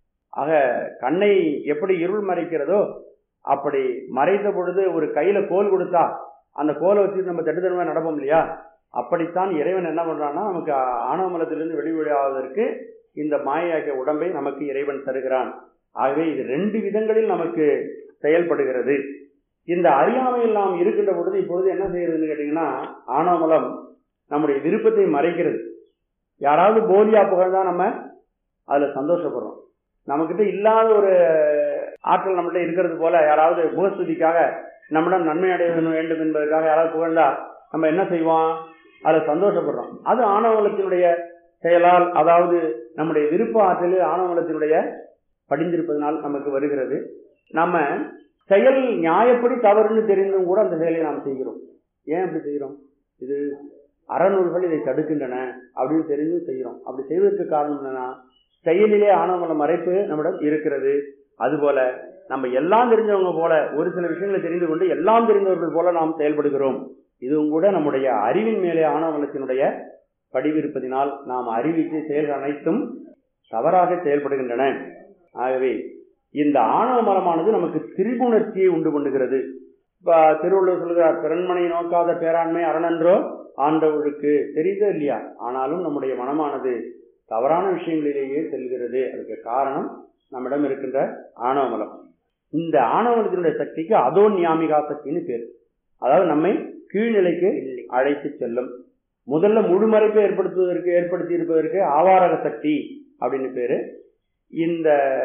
ஆக கண்ணை எப்படி இருள் மறைக்கிறதோ அப்படி மறைத்த பொழுது ஒரு கையில கோல் கொடுத்தா அந்த கோலை வச்சு நம்ம தட்டுத்தனமா நடப்போம் இல்லையா அப்படித்தான் இறைவன் என்ன பண்றான்னா நமக்கு ஆணவமலத்திலிருந்து வெளிவழியாவதற்கு இந்த மாயாகிய உடம்பை நமக்கு இறைவன் தருகிறான் ஆகவே இது ரெண்டு விதங்களில் நமக்கு செயல்படுகிறது இந்த அறியாமையில் நாம் இருக்கின்ற பொழுது இப்பொழுது என்ன செய்யறதுன்னு கேட்டீங்கன்னா ஆணவமலம் நம்முடைய விருப்பத்தை மறைக்கிறது யாராவது போலியா புகழ்ந்தா நம்ம அதுல சந்தோஷப்படுறோம் நம்மகிட்ட இல்லாத ஒரு ஆற்றல் நம்மகிட்ட இருக்கிறது போல யாராவது முகஸ்துதிக்காக நம்மிடம் நன்மை அடைய வேண்டும் என்பதற்காக யாராவது புகழ்ந்தா நம்ம என்ன செய்வோம் அதுல சந்தோஷப்படுறோம் அது ஆணவலத்தினுடைய செயலால் அதாவது நம்முடைய விருப்ப ஆற்றலில் ஆணவலத்தினுடைய படிந்திருப்பதனால் நமக்கு வருகிறது நம்ம செயல் நியாயப்படி தவறுன்னு தெரிந்தும் கூட அந்த செயலை நாம் செய்கிறோம் ஏன் அப்படி செய்கிறோம் இது அறநூல்கள் இதை தடுக்கின்றன அப்படின்னு தெரிஞ்சும் செய்கிறோம் அப்படி செய்வதற்கு காரணம் என்னன்னா செயலிலே ஆணவமல மறைப்பு நம்மிடம் இருக்கிறது அதுபோல நம்ம எல்லாம் தெரிஞ்சவங்க போல ஒரு சில விஷயங்களை தெரிந்து கொண்டு எல்லாம் தெரிந்தவர்கள் போல நாம் செயல்படுகிறோம் இதுவும் கூட நம்முடைய அறிவின் மேலே ஆணவமலத்தினுடைய படிவிருப்பதினால் நாம் அறிவித்து செயல்கள் அனைத்தும் தவறாக செயல்படுகின்றன ஆகவே இந்த ஆணவ மலமானது நமக்கு திரிபுணர்ச்சியை உண்டு பண்ணுகிறது இப்ப திருவள்ளுவர் சொல்கிறார் பிறன்மனை நோக்காத பேராண்மை அரணன்றோ ஆண்டவர்களுக்கு தெரியுதோ இல்லையா ஆனாலும் நம்முடைய மனமானது தவறான விஷயங்களிலேயே செல்கிறது அதுக்கு காரணம் நம்மிடம் இருக்கின்ற ஆணவ மலம் இந்த ஆணவமலத்தினுடைய சக்திக்கு அதோ நியாமிகா சக்தின்னு பேர் அதாவது நம்மை கீழ்நிலைக்கு அழைத்து செல்லும் முதல்ல முழுமறைப்பை ஏற்படுத்துவதற்கு ஏற்படுத்தி இருப்பதற்கு ஆவாரக சக்தி அப்படின்னு பேரு இந்த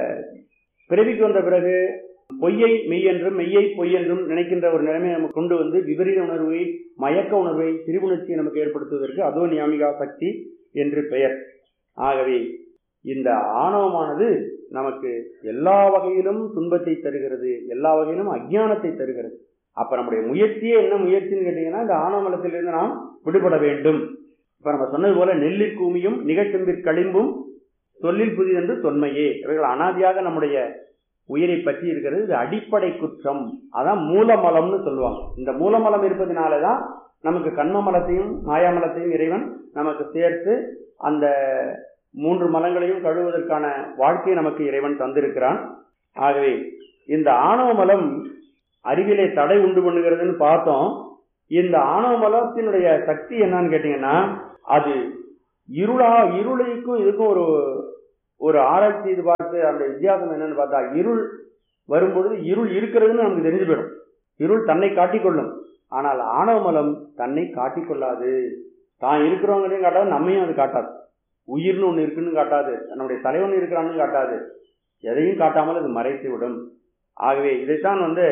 பிறவிக்கு வந்த பிறகு பொய்யை மெய் என்றும் மெய்யை பொய் என்றும் நினைக்கின்ற ஒரு நிலைமையை நம்ம கொண்டு வந்து விபரீத உணர்வை மயக்க உணர்வை திரிபுணர்ச்சியை நமக்கு ஏற்படுத்துவதற்கு அதோ நியாமிகா சக்தி என்று பெயர் ஆகவே இந்த ஆணவமானது நமக்கு எல்லா வகையிலும் துன்பத்தை தருகிறது எல்லா வகையிலும் அஜ்ஞானத்தை தருகிறது அப்ப நம்முடைய முயற்சியே என்ன முயற்சின்னு கேட்டீங்கன்னா இந்த ஆணவமலத்திலிருந்து நாம் விடுபட வேண்டும் இப்ப நம்ம சொன்னது போல நெல்லிற் கூமியும் நிகழ்ச்செம்பிற் களிம்பும் சொல்லில் புதிதென்று தொன்மையே இவைகள் அனாதியாக நம்முடைய உயிரை பற்றி இருக்கிறது இது அடிப்படை குற்றம் அதான் மூலமலம்னு சொல்லுவாங்க இந்த மூலமலம் இருப்பதனால தான் நமக்கு கண்ம மலத்தையும் மாயாமலத்தையும் இறைவன் நமக்கு சேர்த்து அந்த மூன்று மலங்களையும் கழுவுவதற்கான வாழ்க்கையை நமக்கு இறைவன் தந்திருக்கிறான் ஆகவே இந்த ஆணவ மலம் அறிவிலே தடை உண்டு பண்ணுகிறதுன்னு பார்த்தோம் இந்த ஆணவ மலத்தினுடைய சக்தி என்னன்னு கேட்டீங்கன்னா அது இருளா இருளுக்கும் இதுக்கும் ஒரு ஒரு ஆராய்ச்சி செய்து பார்த்து அந்த வித்தியாசம் என்னன்னு பார்த்தா இருள் வரும்பொழுது இருள் இருக்கிறதுன்னு நமக்கு தெரிஞ்சு போயிடும் இருள் தன்னை காட்டிக்கொள்ளும் ஆனால் ஆணவ மலம் தன்னை காட்டிக்கொள்ளாது தான் இருக்கிறவங்களையும் காட்டாது நம்மையும் அது காட்டாது உயிர்னு ஒன்று இருக்குன்னு காட்டாது நம்முடைய தலைவன் இருக்கிறான்னு காட்டாது எதையும் காட்டாமல் அது மறைத்து விடும் ஆகவே இதைத்தான் வந்து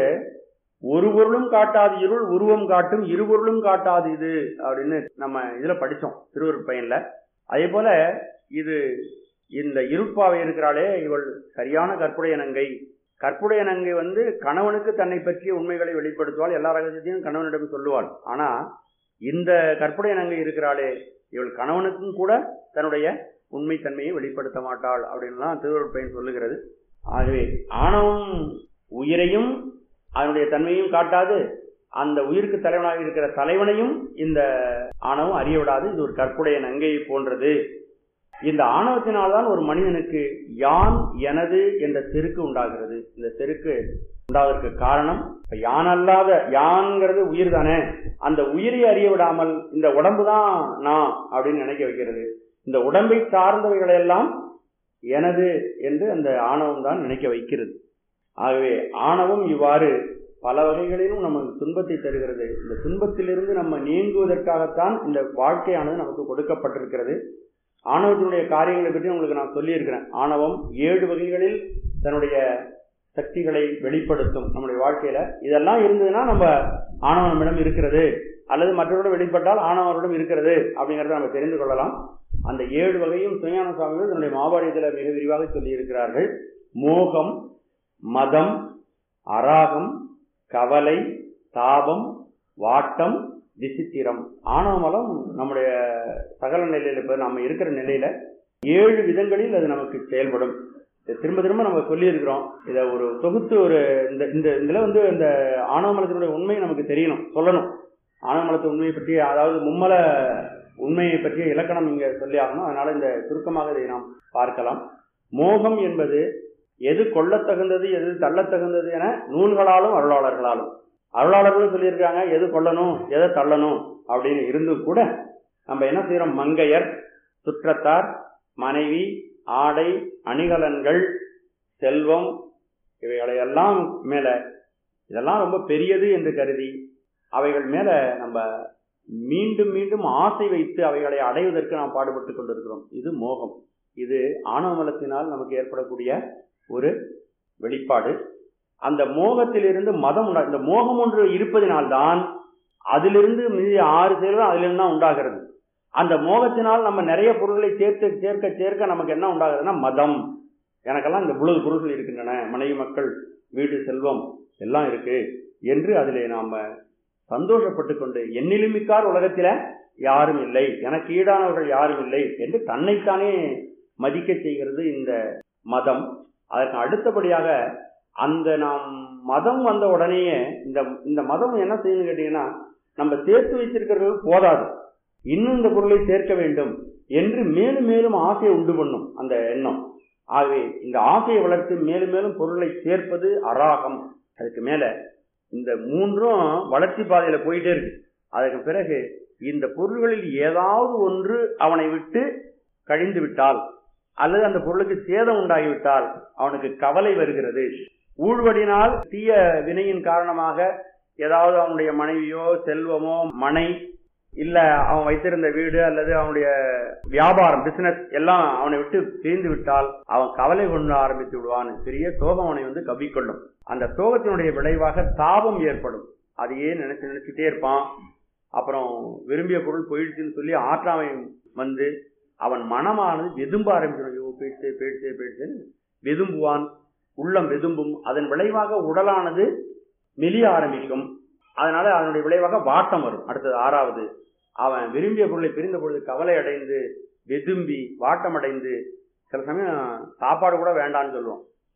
ஒரு பொருளும் காட்டாது இருள் உருவம் காட்டும் இரு பொருளும் காட்டாது இது அப்படின்னு நம்ம இதுல படிச்சோம் திருவருட் பயன்ல அதே போல இது இந்த இருப்பாவை இருக்கிறாளே இவள் சரியான கற்புடைய நங்கை கற்புடைய நங்கை வந்து கணவனுக்கு தன்னை பற்றிய உண்மைகளை வெளிப்படுத்துவாள் எல்லா ரகசியத்தையும் கணவனிடம் சொல்லுவாள் ஆனா இந்த கற்புடைய நங்கை இருக்கிறாளே இவள் கணவனுக்கும் கூட தன்னுடைய உண்மை தன்மையை வெளிப்படுத்த மாட்டாள் அப்படின்லாம் திருவருட் பயன் சொல்லுகிறது ஆகவே ஆணவம் உயிரையும் அதனுடைய தன்மையும் காட்டாது அந்த உயிருக்கு தலைவனாக இருக்கிற தலைவனையும் இந்த ஆணவம் அறிய விடாது இது ஒரு கற்புடைய நங்கையை போன்றது இந்த ஆணவத்தினால்தான் ஒரு மனிதனுக்கு யான் எனது என்ற செருக்கு உண்டாகிறது இந்த செருக்கு உண்டாவதற்கு காரணம் இப்ப யான் அல்லாத யான்ங்கிறது உயிர் தானே அந்த உயிரை அறிய விடாமல் இந்த உடம்பு தான் நான் அப்படின்னு நினைக்க வைக்கிறது இந்த உடம்பை சார்ந்தவைகளை எல்லாம் எனது என்று அந்த ஆணவம் தான் நினைக்க வைக்கிறது ஆகவே ஆணவம் இவ்வாறு பல வகைகளிலும் நமக்கு துன்பத்தை தருகிறது இந்த துன்பத்திலிருந்து நம்ம நீங்குவதற்காகத்தான் இந்த வாழ்க்கையானது நமக்கு கொடுக்கப்பட்டிருக்கிறது ஆணவத்தினுடைய காரியங்களை பற்றி உங்களுக்கு நான் சொல்லியிருக்கிறேன் ஆணவம் ஏழு வகைகளில் தன்னுடைய சக்திகளை வெளிப்படுத்தும் நம்முடைய வாழ்க்கையில இதெல்லாம் இருந்ததுன்னா நம்ம ஆணவம் நம்மிடம் இருக்கிறது அல்லது மற்றவரிடம் வெளிப்பட்டால் ஆணவரிடம் இருக்கிறது அப்படிங்கறத நம்ம தெரிந்து கொள்ளலாம் அந்த ஏழு வகையும் சுயான சுவாமிகள் தன்னுடைய மாபாடியத்தில் மிக விரிவாக சொல்லியிருக்கிறார்கள் மோகம் மதம் அராகம் கவலை தாபம் வாட்டம் விசித்திரம் ஆணவமலம் நம்முடைய சகல நிலையில இப்ப நம்ம இருக்கிற நிலையில ஏழு விதங்களில் அது நமக்கு செயல்படும் இதை திரும்ப திரும்ப நம்ம சொல்லியிருக்கிறோம் இதை ஒரு தொகுத்து ஒரு இந்த இந்த இதுல வந்து இந்த ஆணவமலத்தினுடைய உண்மை நமக்கு தெரியணும் சொல்லணும் ஆணவமலத்து உண்மையை பற்றி அதாவது மும்மல உண்மையை பற்றிய இலக்கணம் இங்க சொல்லி ஆகணும் அதனால இந்த சுருக்கமாக இதை நாம் பார்க்கலாம் மோகம் என்பது எது கொள்ளத்தகுந்தது எது தள்ளத்தகுந்தது என நூல்களாலும் அருளாளர்களாலும் அருளாளர்களும் சொல்லியிருக்காங்க எது கொள்ளணும் எதை தள்ளணும் அப்படின்னு இருந்தும் கூட நம்ம என்ன செய்யறோம் மங்கையர் சுற்றத்தார் மனைவி ஆடை அணிகலன்கள் செல்வம் இவைகளை எல்லாம் மேல இதெல்லாம் ரொம்ப பெரியது என்று கருதி அவைகள் மேல நம்ம மீண்டும் மீண்டும் ஆசை வைத்து அவைகளை அடைவதற்கு நாம் பாடுபட்டு கொண்டிருக்கிறோம் இது மோகம் இது ஆணவமலத்தினால் நமக்கு ஏற்படக்கூடிய ஒரு வெளிப்பாடு அந்த மோகத்திலிருந்து மதம் உண்டா இந்த மோகம் ஒன்று இருப்பதினால்தான் அதிலிருந்து மீதி ஆறு செயல்கள் அதிலிருந்து தான் உண்டாகிறது அந்த மோகத்தினால் நம்ம நிறைய பொருட்களை சேர்த்து சேர்க்க சேர்க்க நமக்கு என்ன உண்டாகுதுன்னா மதம் எனக்கெல்லாம் இந்த இவ்வளவு பொருட்கள் இருக்கின்றன மனைவி மக்கள் வீடு செல்வம் எல்லாம் இருக்கு என்று அதிலே நாம சந்தோஷப்பட்டு கொண்டு என்னிலுமிக்கார் உலகத்தில யாரும் இல்லை எனக்கு ஈடானவர்கள் யாரும் இல்லை என்று தன்னைத்தானே மதிக்க செய்கிறது இந்த மதம் அதற்கு அடுத்தபடியாக அந்த நாம் மதம் வந்த உடனேயே இந்த இந்த மதம் என்ன செய்யணும் கேட்டீங்கன்னா நம்ம சேர்த்து வைத்திருக்கிறது போதாது இன்னும் இந்த பொருளை சேர்க்க வேண்டும் என்று மேலும் மேலும் ஆசையை உண்டு பண்ணும் அந்த எண்ணம் ஆகவே இந்த ஆசையை வளர்த்து மேலும் மேலும் பொருளை சேர்ப்பது அராகம் அதுக்கு மேல இந்த மூன்றும் வளர்ச்சி பாதையில போயிட்டே இருக்கு அதுக்கு பிறகு இந்த பொருள்களில் ஏதாவது ஒன்று அவனை விட்டு கழிந்து விட்டால் அல்லது அந்த பொருளுக்கு சேதம் உண்டாகிவிட்டால் அவனுக்கு கவலை வருகிறது ஊழ்வடினால் தீய வினையின் காரணமாக ஏதாவது அவனுடைய மனைவியோ செல்வமோ மனை இல்ல அவன் வைத்திருந்த வீடு அல்லது அவனுடைய வியாபாரம் பிசினஸ் எல்லாம் அவனை விட்டு பிரிந்து விட்டால் அவன் கவலை கொண்டு ஆரம்பித்து விடுவான் பெரிய சோகம் அவனை வந்து கவ்விக்கொள்ளும் அந்த சோகத்தினுடைய விளைவாக தாபம் ஏற்படும் அதையே நினைச்சு நினைச்சுட்டே இருப்பான் அப்புறம் விரும்பிய பொருள் போயிடுச்சுன்னு சொல்லி ஆற்றாமை வந்து அவன் மனமானது வெதும்ப ஆரம்பிச்சிடும் ஐயோ போயிடுச்சு போயிடுச்சு போயிடுச்சுன்னு வெதும்புவான் உள்ளம் வெதும்பும் அதன் விளைவாக உடலானது மெலிய ஆரம்பிக்கும் அதனால அதனுடைய விளைவாக வாட்டம் வரும் அடுத்தது ஆறாவது அவன் விரும்பிய பொருளை பிரிந்த பொழுது கவலை அடைந்து வெதும்பி வாட்டம் அடைந்து சில சமயம் சாப்பாடு கூட வேண்டான்னு சொல்லுவான்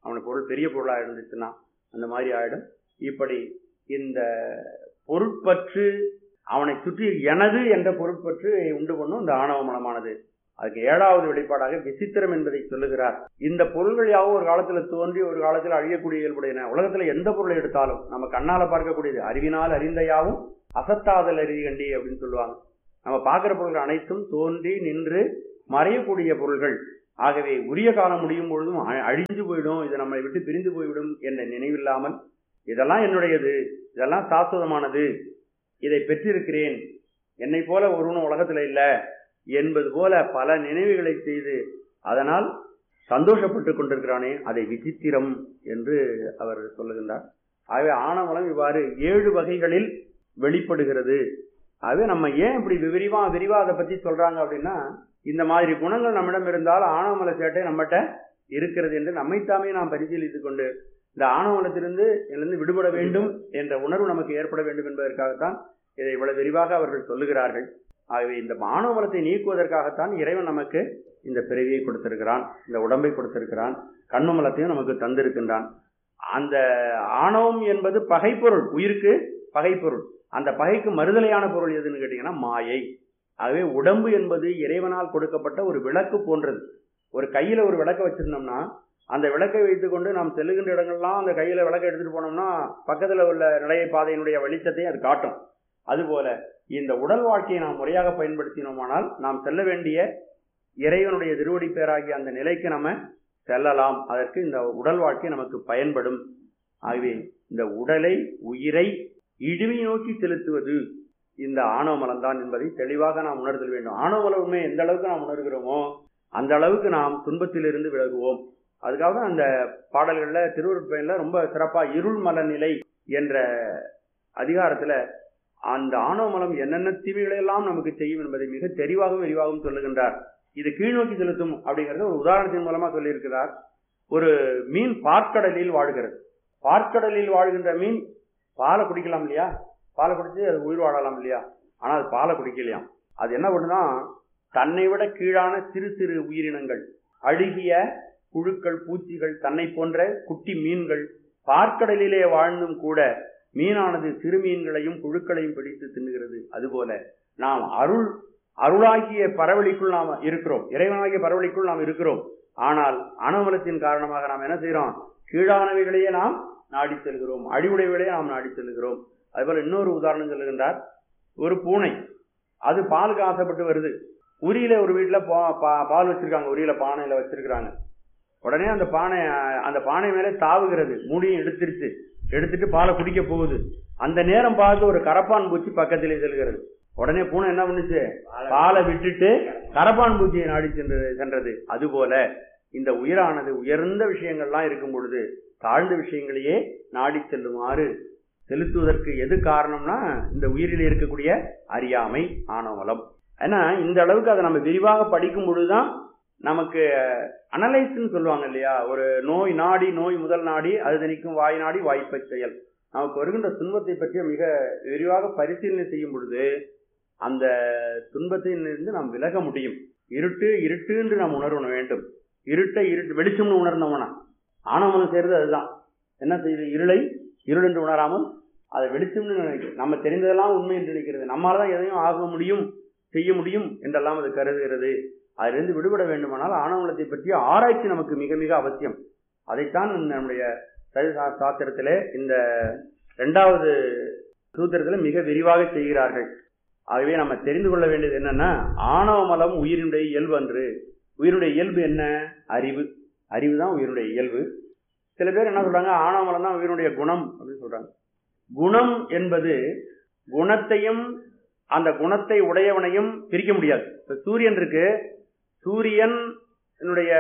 அவனுக்கு பொருள் பெரிய பொருளாக இருந்துச்சுன்னா அந்த மாதிரி ஆயிடும் இப்படி இந்த பொருட்பற்று அவனை சுற்றி எனது என்ற பொருட்பற்று உண்டு பண்ணும் இந்த ஆணவ மனமானது அதுக்கு ஏழாவது வெளிப்பாடாக விசித்திரம் என்பதை சொல்லுகிறார் இந்த பொருள்கள் யாவும் ஒரு காலத்துல தோன்றி ஒரு காலத்தில் அழியக்கூடிய இயல்புடையன உலகத்துல எந்த பொருளை எடுத்தாலும் நம்ம கண்ணால பார்க்கக்கூடியது அறிவினால் அறிந்த யாவும் அசத்தாதல் அறிகண்டி அப்படின்னு சொல்லுவாங்க நம்ம பார்க்கிற பொருள்கள் அனைத்தும் தோன்றி நின்று மறையக்கூடிய பொருள்கள் ஆகவே உரிய காலம் முடியும் பொழுதும் அ- அழிஞ்சு போயிடும் இது நம்மை விட்டு பிரிந்து போய்விடும் என்ற நினைவில்லாமல் இதெல்லாம் என்னுடையது இதெல்லாம் சாஸ்வதமானது இதை பெற்றிருக்கிறேன் என்னை போல ஒருவனும் உலகத்துல இல்ல என்பது போல பல நினைவுகளை செய்து அதனால் சந்தோஷப்பட்டு கொண்டிருக்கிறானே அதை விசித்திரம் என்று அவர் சொல்லுகின்றார் ஆகவே ஆணவலம் இவ்வாறு ஏழு வகைகளில் வெளிப்படுகிறது ஆகவே நம்ம ஏன் இப்படி விரிவா விரிவா அதை பத்தி சொல்றாங்க அப்படின்னா இந்த மாதிரி குணங்கள் நம்மிடம் இருந்தால் ஆணவமல சேட்டை நம்மகிட்ட இருக்கிறது என்று நம்மைத்தாமே நாம் பரிசீலித்துக் கொண்டு இந்த ஆணவமலத்திலிருந்து இதிலிருந்து விடுபட வேண்டும் என்ற உணர்வு நமக்கு ஏற்பட வேண்டும் என்பதற்காகத்தான் இதை இவ்வளவு விரிவாக அவர்கள் சொல்லுகிறார்கள் ஆகவே இந்த ஆணவமலத்தை நீக்குவதற்காகத்தான் இறைவன் நமக்கு இந்த பிறவியை கொடுத்திருக்கிறான் இந்த உடம்பை கொடுத்திருக்கிறான் கண்ணுமலத்தையும் நமக்கு தந்திருக்கின்றான் அந்த ஆணவம் என்பது பகைப்பொருள் உயிருக்கு பகைப்பொருள் அந்த பகைக்கு மறுதலையான பொருள் எதுன்னு கேட்டீங்கன்னா மாயை ஆகவே உடம்பு என்பது இறைவனால் கொடுக்கப்பட்ட ஒரு விளக்கு போன்றது ஒரு கையில ஒரு விளக்க வச்சிருந்தோம்னா அந்த விளக்கை வைத்துக்கொண்டு நாம் செல்லுகின்ற இடங்கள்லாம் அந்த கையில விளக்கை எடுத்துட்டு போனோம்னா பக்கத்துல உள்ள நிலைய பாதையினுடைய வெளிச்சத்தை அது காட்டும் அதுபோல இந்த உடல் வாழ்க்கையை நாம் முறையாக பயன்படுத்தினோமானால் நாம் செல்ல வேண்டிய இறைவனுடைய திருவடி பேராகிய அந்த நிலைக்கு நம்ம செல்லலாம் அதற்கு இந்த உடல் வாழ்க்கை நமக்கு பயன்படும் ஆகவே இந்த உடலை உயிரை இழிவை நோக்கி செலுத்துவது இந்த ஆணவமலம் தான் என்பதை தெளிவாக நாம் உணர்தல் வேண்டும் ஆணவமல உண்மை எந்த அளவுக்கு நாம் உணர்கிறோமோ அந்த அளவுக்கு நாம் துன்பத்திலிருந்து விலகுவோம் அதுக்காக தான் அந்த பாடல்கள்ல திருவருட்பயன்ல ரொம்ப சிறப்பா இருள் மல நிலை என்ற அதிகாரத்துல அந்த ஆணவமலம் என்னென்ன தீமைகளை எல்லாம் நமக்கு செய்யும் என்பதை மிக தெளிவாகவும் விரிவாகவும் சொல்லுகின்றார் இது கீழ்நோக்கி செலுத்தும் அப்படிங்கறத ஒரு உதாரணத்தின் மூலமா சொல்லியிருக்கிறார் ஒரு மீன் பார்க்கடலில் வாழ்கிறது பார்க்கடலில் வாழ்கின்ற மீன் பாலை குடிக்கலாம் இல்லையா பாலை குடிச்சு அது உயிர் வாழலாம் இல்லையா ஆனா அது பாலை குடிக்கலையாம் அது என்ன பண்ணுனா தன்னை விட கீழான சிறு சிறு உயிரினங்கள் அழுகிய புழுக்கள் பூச்சிகள் தன்னை போன்ற குட்டி மீன்கள் பார்க்கடலிலே வாழ்ந்தும் கூட மீனானது சிறு மீன்களையும் புழுக்களையும் பிடித்து தின்னுகிறது அதுபோல நாம் அருள் அருளாகிய பரவலிக்குள் நாம் இருக்கிறோம் இறைவனாகிய பரவலிக்குள் நாம் இருக்கிறோம் ஆனால் அணுமலத்தின் காரணமாக நாம் என்ன செய்யறோம் கீழானவைகளையே நாம் நாடி செல்கிறோம் அடிவுடையவைகளையே நாம் நாடி செல்கிறோம் அதுபோல இன்னொரு உதாரணம் சொல்லுகின்றார் ஒரு பூனை அது பாலுக்கு ஆசைப்பட்டு வருது உரியில ஒரு வீட்டுல பா- பா- பால் வச்சிருக்காங்க உரியில பானையில வச்சிருக்காங்க உடனே அந்த பானை அந்த பானை மேலே தாவுகிறது மூடியும் எடுத்துருச்சு எடுத்துட்டு பாலை குடிக்க போகுது அந்த நேரம் பார்த்து ஒரு கரப்பான் பூச்சி பக்கத்திலே செல்கிறது உடனே பூனை என்ன பண்ணுச்சு பாலை விட்டுட்டு கரப்பான் பூச்சியை நாடி சென்றது சென்றது அதுபோல இந்த உயிரானது உயர்ந்த விஷயங்கள்லாம் இருக்கும் பொழுது தாழ்ந்த விஷயங்களையே நாடி செல்லுமாறு செலுத்துவதற்கு எது காரணம்னா இந்த உயிரில் இருக்கக்கூடிய அறியாமை ஆணவலம் ஏன்னா இந்த அளவுக்கு அதை நம்ம விரிவாக படிக்கும் பொழுதுதான் நமக்கு அனலைஸ்ன்னு சொல்லுவாங்க இல்லையா ஒரு நோய் நாடி நோய் முதல் நாடி அது தணிக்கும் வாய் நாடி வாய்ப்பை செயல் நமக்கு வருகின்ற துன்பத்தை பற்றி மிக விரிவாக பரிசீலனை செய்யும் பொழுது அந்த துன்பத்திலிருந்து நாம் விலக முடியும் இருட்டு இருட்டு என்று நாம் உணர வேண்டும் இருட்டை இருட்டு வெளிச்சம்னு உணர்ந்தோம்னா ஆணவனம் செய்யறது அதுதான் என்ன செய்யுது இருளை இருள் என்று உணராமல் அதை வெளிச்சம்னு நினைக்கிறது நம்ம தெரிந்ததெல்லாம் உண்மை என்று நினைக்கிறது நம்மால தான் எதையும் ஆக முடியும் செய்ய முடியும் என்றெல்லாம் அது கருதுகிறது அதிலிருந்து விடுபட வேண்டுமானால் ஆணவலத்தை பற்றிய ஆராய்ச்சி நமக்கு மிக மிக அவசியம் அதைத்தான் நம்முடைய சைவ சா- சாஸ்திரத்திலே இந்த இரண்டாவது சூத்திரத்தில் மிக விரிவாக செய்கிறார்கள் ஆகவே நம்ம தெரிந்து கொள்ள வேண்டியது என்னன்னா ஆணவ மலம் உயிரினுடைய இயல்பு அன்று உயிருடைய இயல்பு என்ன அறிவு அறிவு தான் உயிருடைய இயல்பு சில பேர் என்ன சொல்றாங்க ஆணவ மலம் தான் உயிருடைய குணம் அப்படின்னு சொல்றாங்க குணம் என்பது குணத்தையும் அந்த குணத்தை உடையவனையும் பிரிக்க முடியாது இப்ப சூரியன் இருக்கு சூரியன் என்னுடைய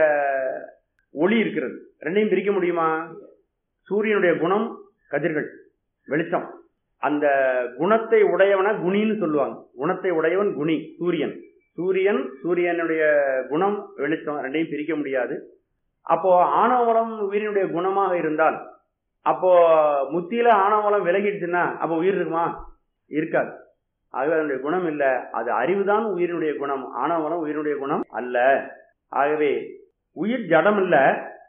ஒளி இருக்கிறது ரெண்டையும் பிரிக்க முடியுமா சூரியனுடைய குணம் கதிர்கள் வெளிச்சம் அந்த குணத்தை உடையவன குணின்னு சொல்லுவாங்க குணத்தை உடையவன் குணி சூரியன் சூரியன் சூரியனுடைய குணம் வெளிச்சம் ரெண்டையும் பிரிக்க முடியாது அப்போ ஆணவலம் உயிரினுடைய குணமாக இருந்தால் அப்போ முத்தியில ஆணவலம் விலகிடுச்சுன்னா அப்போ உயிர் இருக்குமா இருக்காது ஆகவே அதனுடைய குணம் இல்ல அது அறிவுதான் உயிரினுடைய குணம் ஆணவலம் உயிரினுடைய குணம் அல்ல ஆகவே உயிர் ஜடம் இல்ல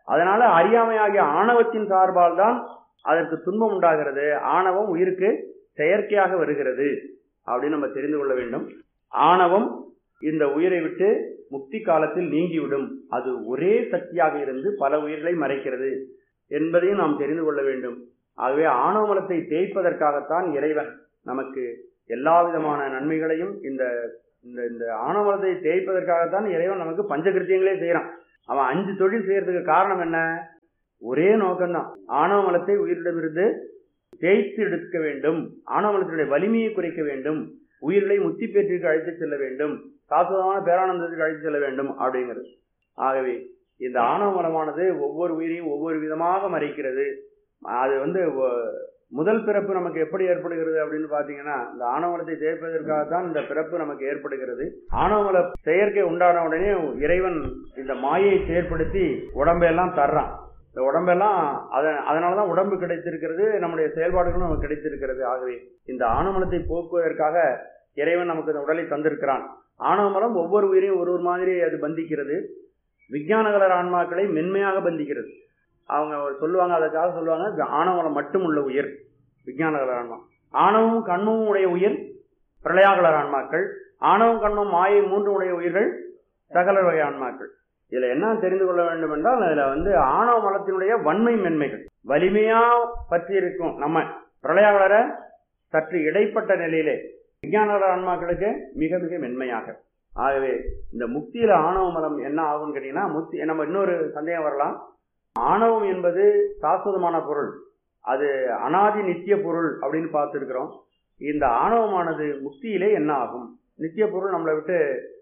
அதனால அறியாமையாகிய ஆணவத்தின் சார்பால் தான் அதற்கு துன்பம் உண்டாகிறது ஆணவம் உயிருக்கு செயற்கையாக வருகிறது அப்படின்னு நம்ம தெரிந்து கொள்ள வேண்டும் ஆணவம் இந்த உயிரை விட்டு முக்தி காலத்தில் நீங்கிவிடும் அது ஒரே சக்தியாக இருந்து பல உயிர்களை மறைக்கிறது என்பதையும் நாம் தெரிந்து கொள்ள வேண்டும் ஆகவே ஆணவ மலத்தை தேய்ப்பதற்காகத்தான் இறைவன் நமக்கு எல்லா விதமான நன்மைகளையும் இந்த இந்த இந்த ஆணவ மலத்தை தேய்ப்பதற்காகத்தான் இறைவன் நமக்கு பஞ்சகிருத்தியங்களே செய்யறான் அவன் அஞ்சு தொழில் செய்யறதுக்கு காரணம் என்ன ஒரே நோக்கம்தான் ஆணவ மலத்தை உயிரிடமிருந்து தேய்த்து எடுக்க வேண்டும் ஆணவ மலத்தினுடைய வலிமையை குறைக்க வேண்டும் உயிர்களை முத்தி பேற்றிற்கு அழைத்து செல்ல வேண்டும் சாஸ்வதமான பேரானந்தத்துக்கு அழைத்து செல்ல வேண்டும் அப்படிங்கிறது ஆகவே இந்த ஆணவ மலமானது ஒவ்வொரு உயிரையும் ஒவ்வொரு விதமாக மறைக்கிறது அது வந்து ஒ- முதல் பிறப்பு நமக்கு எப்படி ஏற்படுகிறது அப்படின்னு பாத்தீங்கன்னா இந்த ஆணவமலத்தை தேய்ப்பதற்காகத்தான் இந்த பிறப்பு நமக்கு ஏற்படுகிறது ஆணவமல செயற்கை உண்டான உடனே இறைவன் இந்த மாயை செயற்படுத்தி உடம்பெல்லாம் தர்றான் இந்த உடம்பெல்லாம் அதன் அதனாலதான் உடம்பு கிடைத்திருக்கிறது நம்முடைய செயல்பாடுகளும் நமக்கு கிடைத்திருக்கிறது ஆகவே இந்த ஆணவமலத்தை போக்குவதற்காக இறைவன் நமக்கு இந்த உடலை தந்திருக்கிறான் ஆணவமலம் ஒவ்வொரு உயிரையும் ஒரு ஒரு மாதிரி அது பந்திக்கிறது விஞ்ஞானகலர் ஆன்மாக்களை மென்மையாக பந்திக்கிறது அவங்க சொல்லுவாங்க அதற்காக சொல்லுவாங்க ஆணவமலம் மட்டும் உள்ள உயிர் விஞ்ஞானகலர் ஆன்மா ஆணவமும் கண்மமும் உடைய உயிர் பிரளயாகலர் ஆன்மாக்கள் ஆணவம் கண்மம் மாயை மூன்று உடைய உயிர்கள் சகல வகை ஆன்மாக்கள் இதுல என்ன தெரிந்து கொள்ள வேண்டும் என்றால் அதுல வந்து ஆணவ மலத்தினுடைய வன்மை மென்மைகள் வலிமையா பற்றி இருக்கும் நம்ம பிரளயாகலரை சற்று இடைப்பட்ட நிலையிலே விஞ்ஞான ஆன்மாக்களுக்கு மிக மிக மென்மையாக ஆகவே இந்த முக்தியில ஆணவ மலம் என்ன ஆகும்னு கேட்டீங்கன்னா முக்தி நம்ம இன்னொரு சந்தேகம் வரலாம் ஆணவம் என்பது சாஸ்வதமான பொருள் அது அனாதி நித்திய பொருள் அப்படின்னு பார்த்துருக்கிறோம் இந்த ஆணவமானது முக்தியிலே என்ன ஆகும் நித்திய பொருள் நம்மளை விட்டு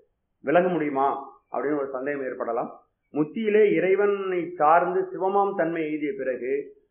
விலக முடியுமா அப்படின்னு ஒரு சந்தேகம் ஏற்படலாம் முத்தியிலே இறைவனை சார்ந்து சிவமாம் தன்மை எய்திய பிறகு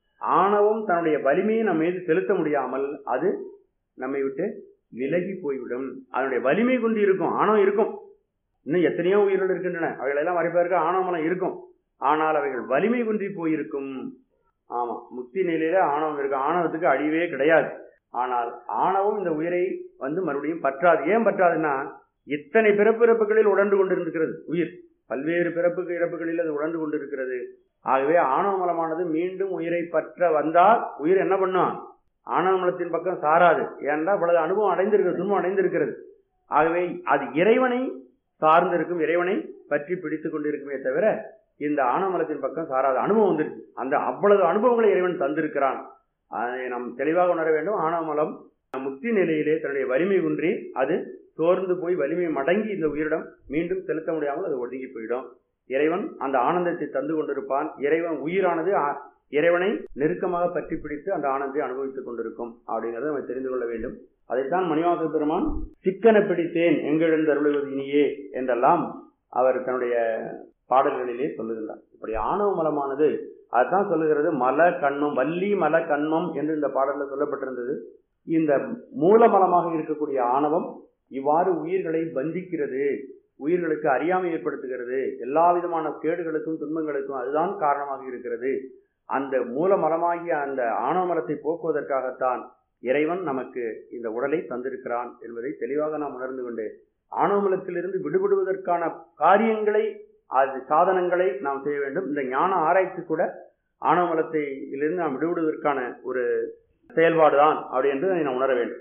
ஆணவம் தன்னுடைய வலிமையை நம்ம மீது செலுத்த முடியாமல் அது நம்மை விட்டு விலகி போய்விடும் அதனுடைய வலிமை கொண்டு இருக்கும் ஆணவம் இருக்கும் இன்னும் எத்தனையோ உயிர்கள் இருக்கின்றன அவைகளெல்லாம் மறைப்பதற்கு ஆணவமலம் இருக்கும் ஆனால் அவைகள் வலிமை குன்றி போயிருக்கும் ஆமா முக்தி நிலையில ஆணவம் இருக்கு ஆணவத்துக்கு அழிவே கிடையாது ஆனால் ஆணவம் இந்த உயிரை வந்து மறுபடியும் பற்றாது ஏன் பற்றாதுன்னா இத்தனை பிறப்பு இறப்புகளில் உடன்று கொண்டிருக்கிறது உயிர் பல்வேறு பிறப்புக்கு இறப்புகளில் அது உடன்று கொண்டிருக்கிறது ஆகவே ஆணவ மலமானது மீண்டும் உயிரை பற்ற வந்தால் உயிர் என்ன பண்ணும் ஆணவ மலத்தின் பக்கம் சாராது ஏன்னா இவ்வளவு அனுபவம் அடைந்திருக்கிறது துன்பம் அடைந்திருக்கிறது ஆகவே அது இறைவனை சார்ந்திருக்கும் இறைவனை பற்றி பிடித்துக் கொண்டிருக்குமே தவிர இந்த ஆணவமலத்தின் பக்கம் சாராத அனுபவம் வந்துருச்சு அந்த அவ்வளவு அனுபவங்களை இறைவன் தந்திருக்கிறான் அதை நாம் தெளிவாக உணர வேண்டும் ஆணவமலம் முக்தி நிலையிலே தன்னுடைய வலிமை குன்றி அது சோர்ந்து போய் வலிமை மடங்கி இந்த உயிரிடம் மீண்டும் செலுத்த முடியாமல் அது ஒடுங்கி போயிடும் இறைவன் அந்த ஆனந்தத்தை தந்து கொண்டிருப்பான் இறைவன் உயிரானது ஆ- இறைவனை நெருக்கமாக பற்றி பிடித்து அந்த ஆனந்தத்தை அனுபவித்துக் கொண்டிருக்கும் அப்படிங்கறத நம்ம தெரிந்து கொள்ள வேண்டும் அதைத்தான் மணிவாச பெருமான் சிக்கன பிடித்தேன் எங்கெழுந்து அருளுவது இனியே என்றெல்லாம் அவர் தன்னுடைய பாடல்களிலே சொல்லுகின்றார் இப்படி ஆணவ மலமானது அதுதான் சொல்லுகிறது மல கண்மம் வள்ளி மல கண்மம் என்று இந்த பாடல்ல சொல்லப்பட்டிருந்தது இந்த மூலமலமாக இருக்கக்கூடிய ஆணவம் இவ்வாறு உயிர்களை பந்திக்கிறது உயிர்களுக்கு அறியாமை ஏற்படுத்துகிறது எல்லா விதமான கேடுகளுக்கும் துன்பங்களுக்கும் அதுதான் காரணமாக இருக்கிறது அந்த மூலமலமாகிய அந்த ஆணவ மலத்தை போக்குவதற்காகத்தான் இறைவன் நமக்கு இந்த உடலை தந்திருக்கிறான் என்பதை தெளிவாக நாம் உணர்ந்து கொண்டு ஆணவ மலத்திலிருந்து விடுபடுவதற்கான காரியங்களை அது சாதனங்களை நாம் செய்ய வேண்டும் இந்த ஞான ஆராய்ச்சி கூட ஆணவ மலத்திலிருந்து நாம் விடுபடுவதற்கான ஒரு செயல்பாடுதான் அப்படி என்று நாம் உணர வேண்டும்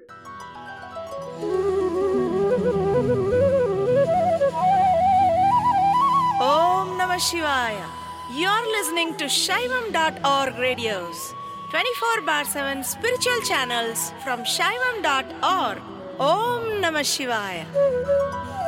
Om Namah Shivaya. You're listening to Shaivam.org radios, 24 bar 7 spiritual channels from Shaivam.org. Om Namah Shivaya.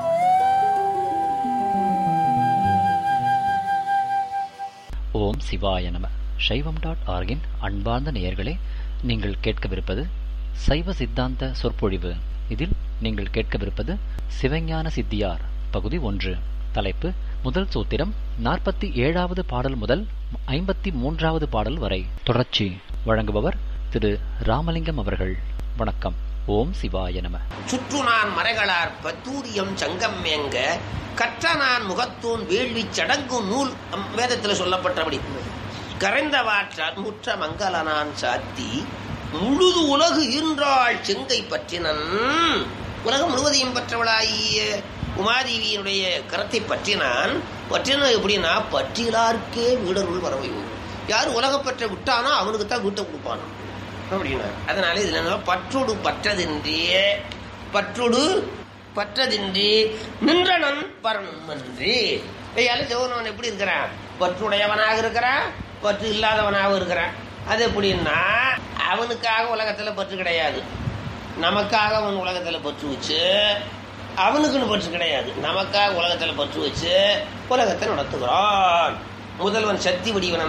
ஓம் சிவாய நம சைவம் டாட் ஆர்கின் அன்பார்ந்த நேயர்களே நீங்கள் கேட்கவிருப்பது சைவ சித்தாந்த சொற்பொழிவு இதில் நீங்கள் கேட்கவிருப்பது சிவஞான சித்தியார் பகுதி ஒன்று தலைப்பு முதல் சூத்திரம் நாற்பத்தி ஏழாவது பாடல் முதல் ஐம்பத்தி மூன்றாவது பாடல் வரை தொடர்ச்சி வழங்குபவர் திரு ராமலிங்கம் அவர்கள் வணக்கம் ஓம் சிவாய நம சுற்றுநான் மறைகளார் பத்தூரியம் சங்கம் மேங்க கற்ற நான் முகத்தூன் வேள்வி சடங்கும் நூல் அம், வேதத்துல சொல்லப்பட்டபடி கரைந்த வாற்றால் முற்ற மங்கள நான் சாத்தி முழுது உலகு ஈன்றாள் செங்கை பற்றினன் உலகம் முழுவதையும் பற்றவளாகிய உமாதேவியினுடைய கரத்தை பற்றினான் பற்றினம் எப்படின்னா பற்றிலாருக்கே வீடருள் வரவை யார் உலகப்பற்றை விட்டானோ அவனுக்கு தான் வீட்டை கொடுப்பானோ அப்படின்னா அதனால இதுல என்ன பற்றோடு பற்றதின்றியே பற்றோடு பற்றதின்றி நின்றனன் பரமன்றி ஐயால சிவனவன் எப்படி இருக்கிறான் பற்றுடையவனாக இருக்கிறான் பற்று இல்லாதவனாகவும் இருக்கிறான் அது எப்படின்னா அவனுக்காக உலகத்துல பற்று கிடையாது நமக்காக அவன் உலகத்துல பற்று வச்சு அவனுக்குன்னு பற்று கிடையாது நமக்காக உலகத்துல பற்று வச்சு உலகத்தை நடத்துகிறான் முதல்வன் சக்தி வடிவன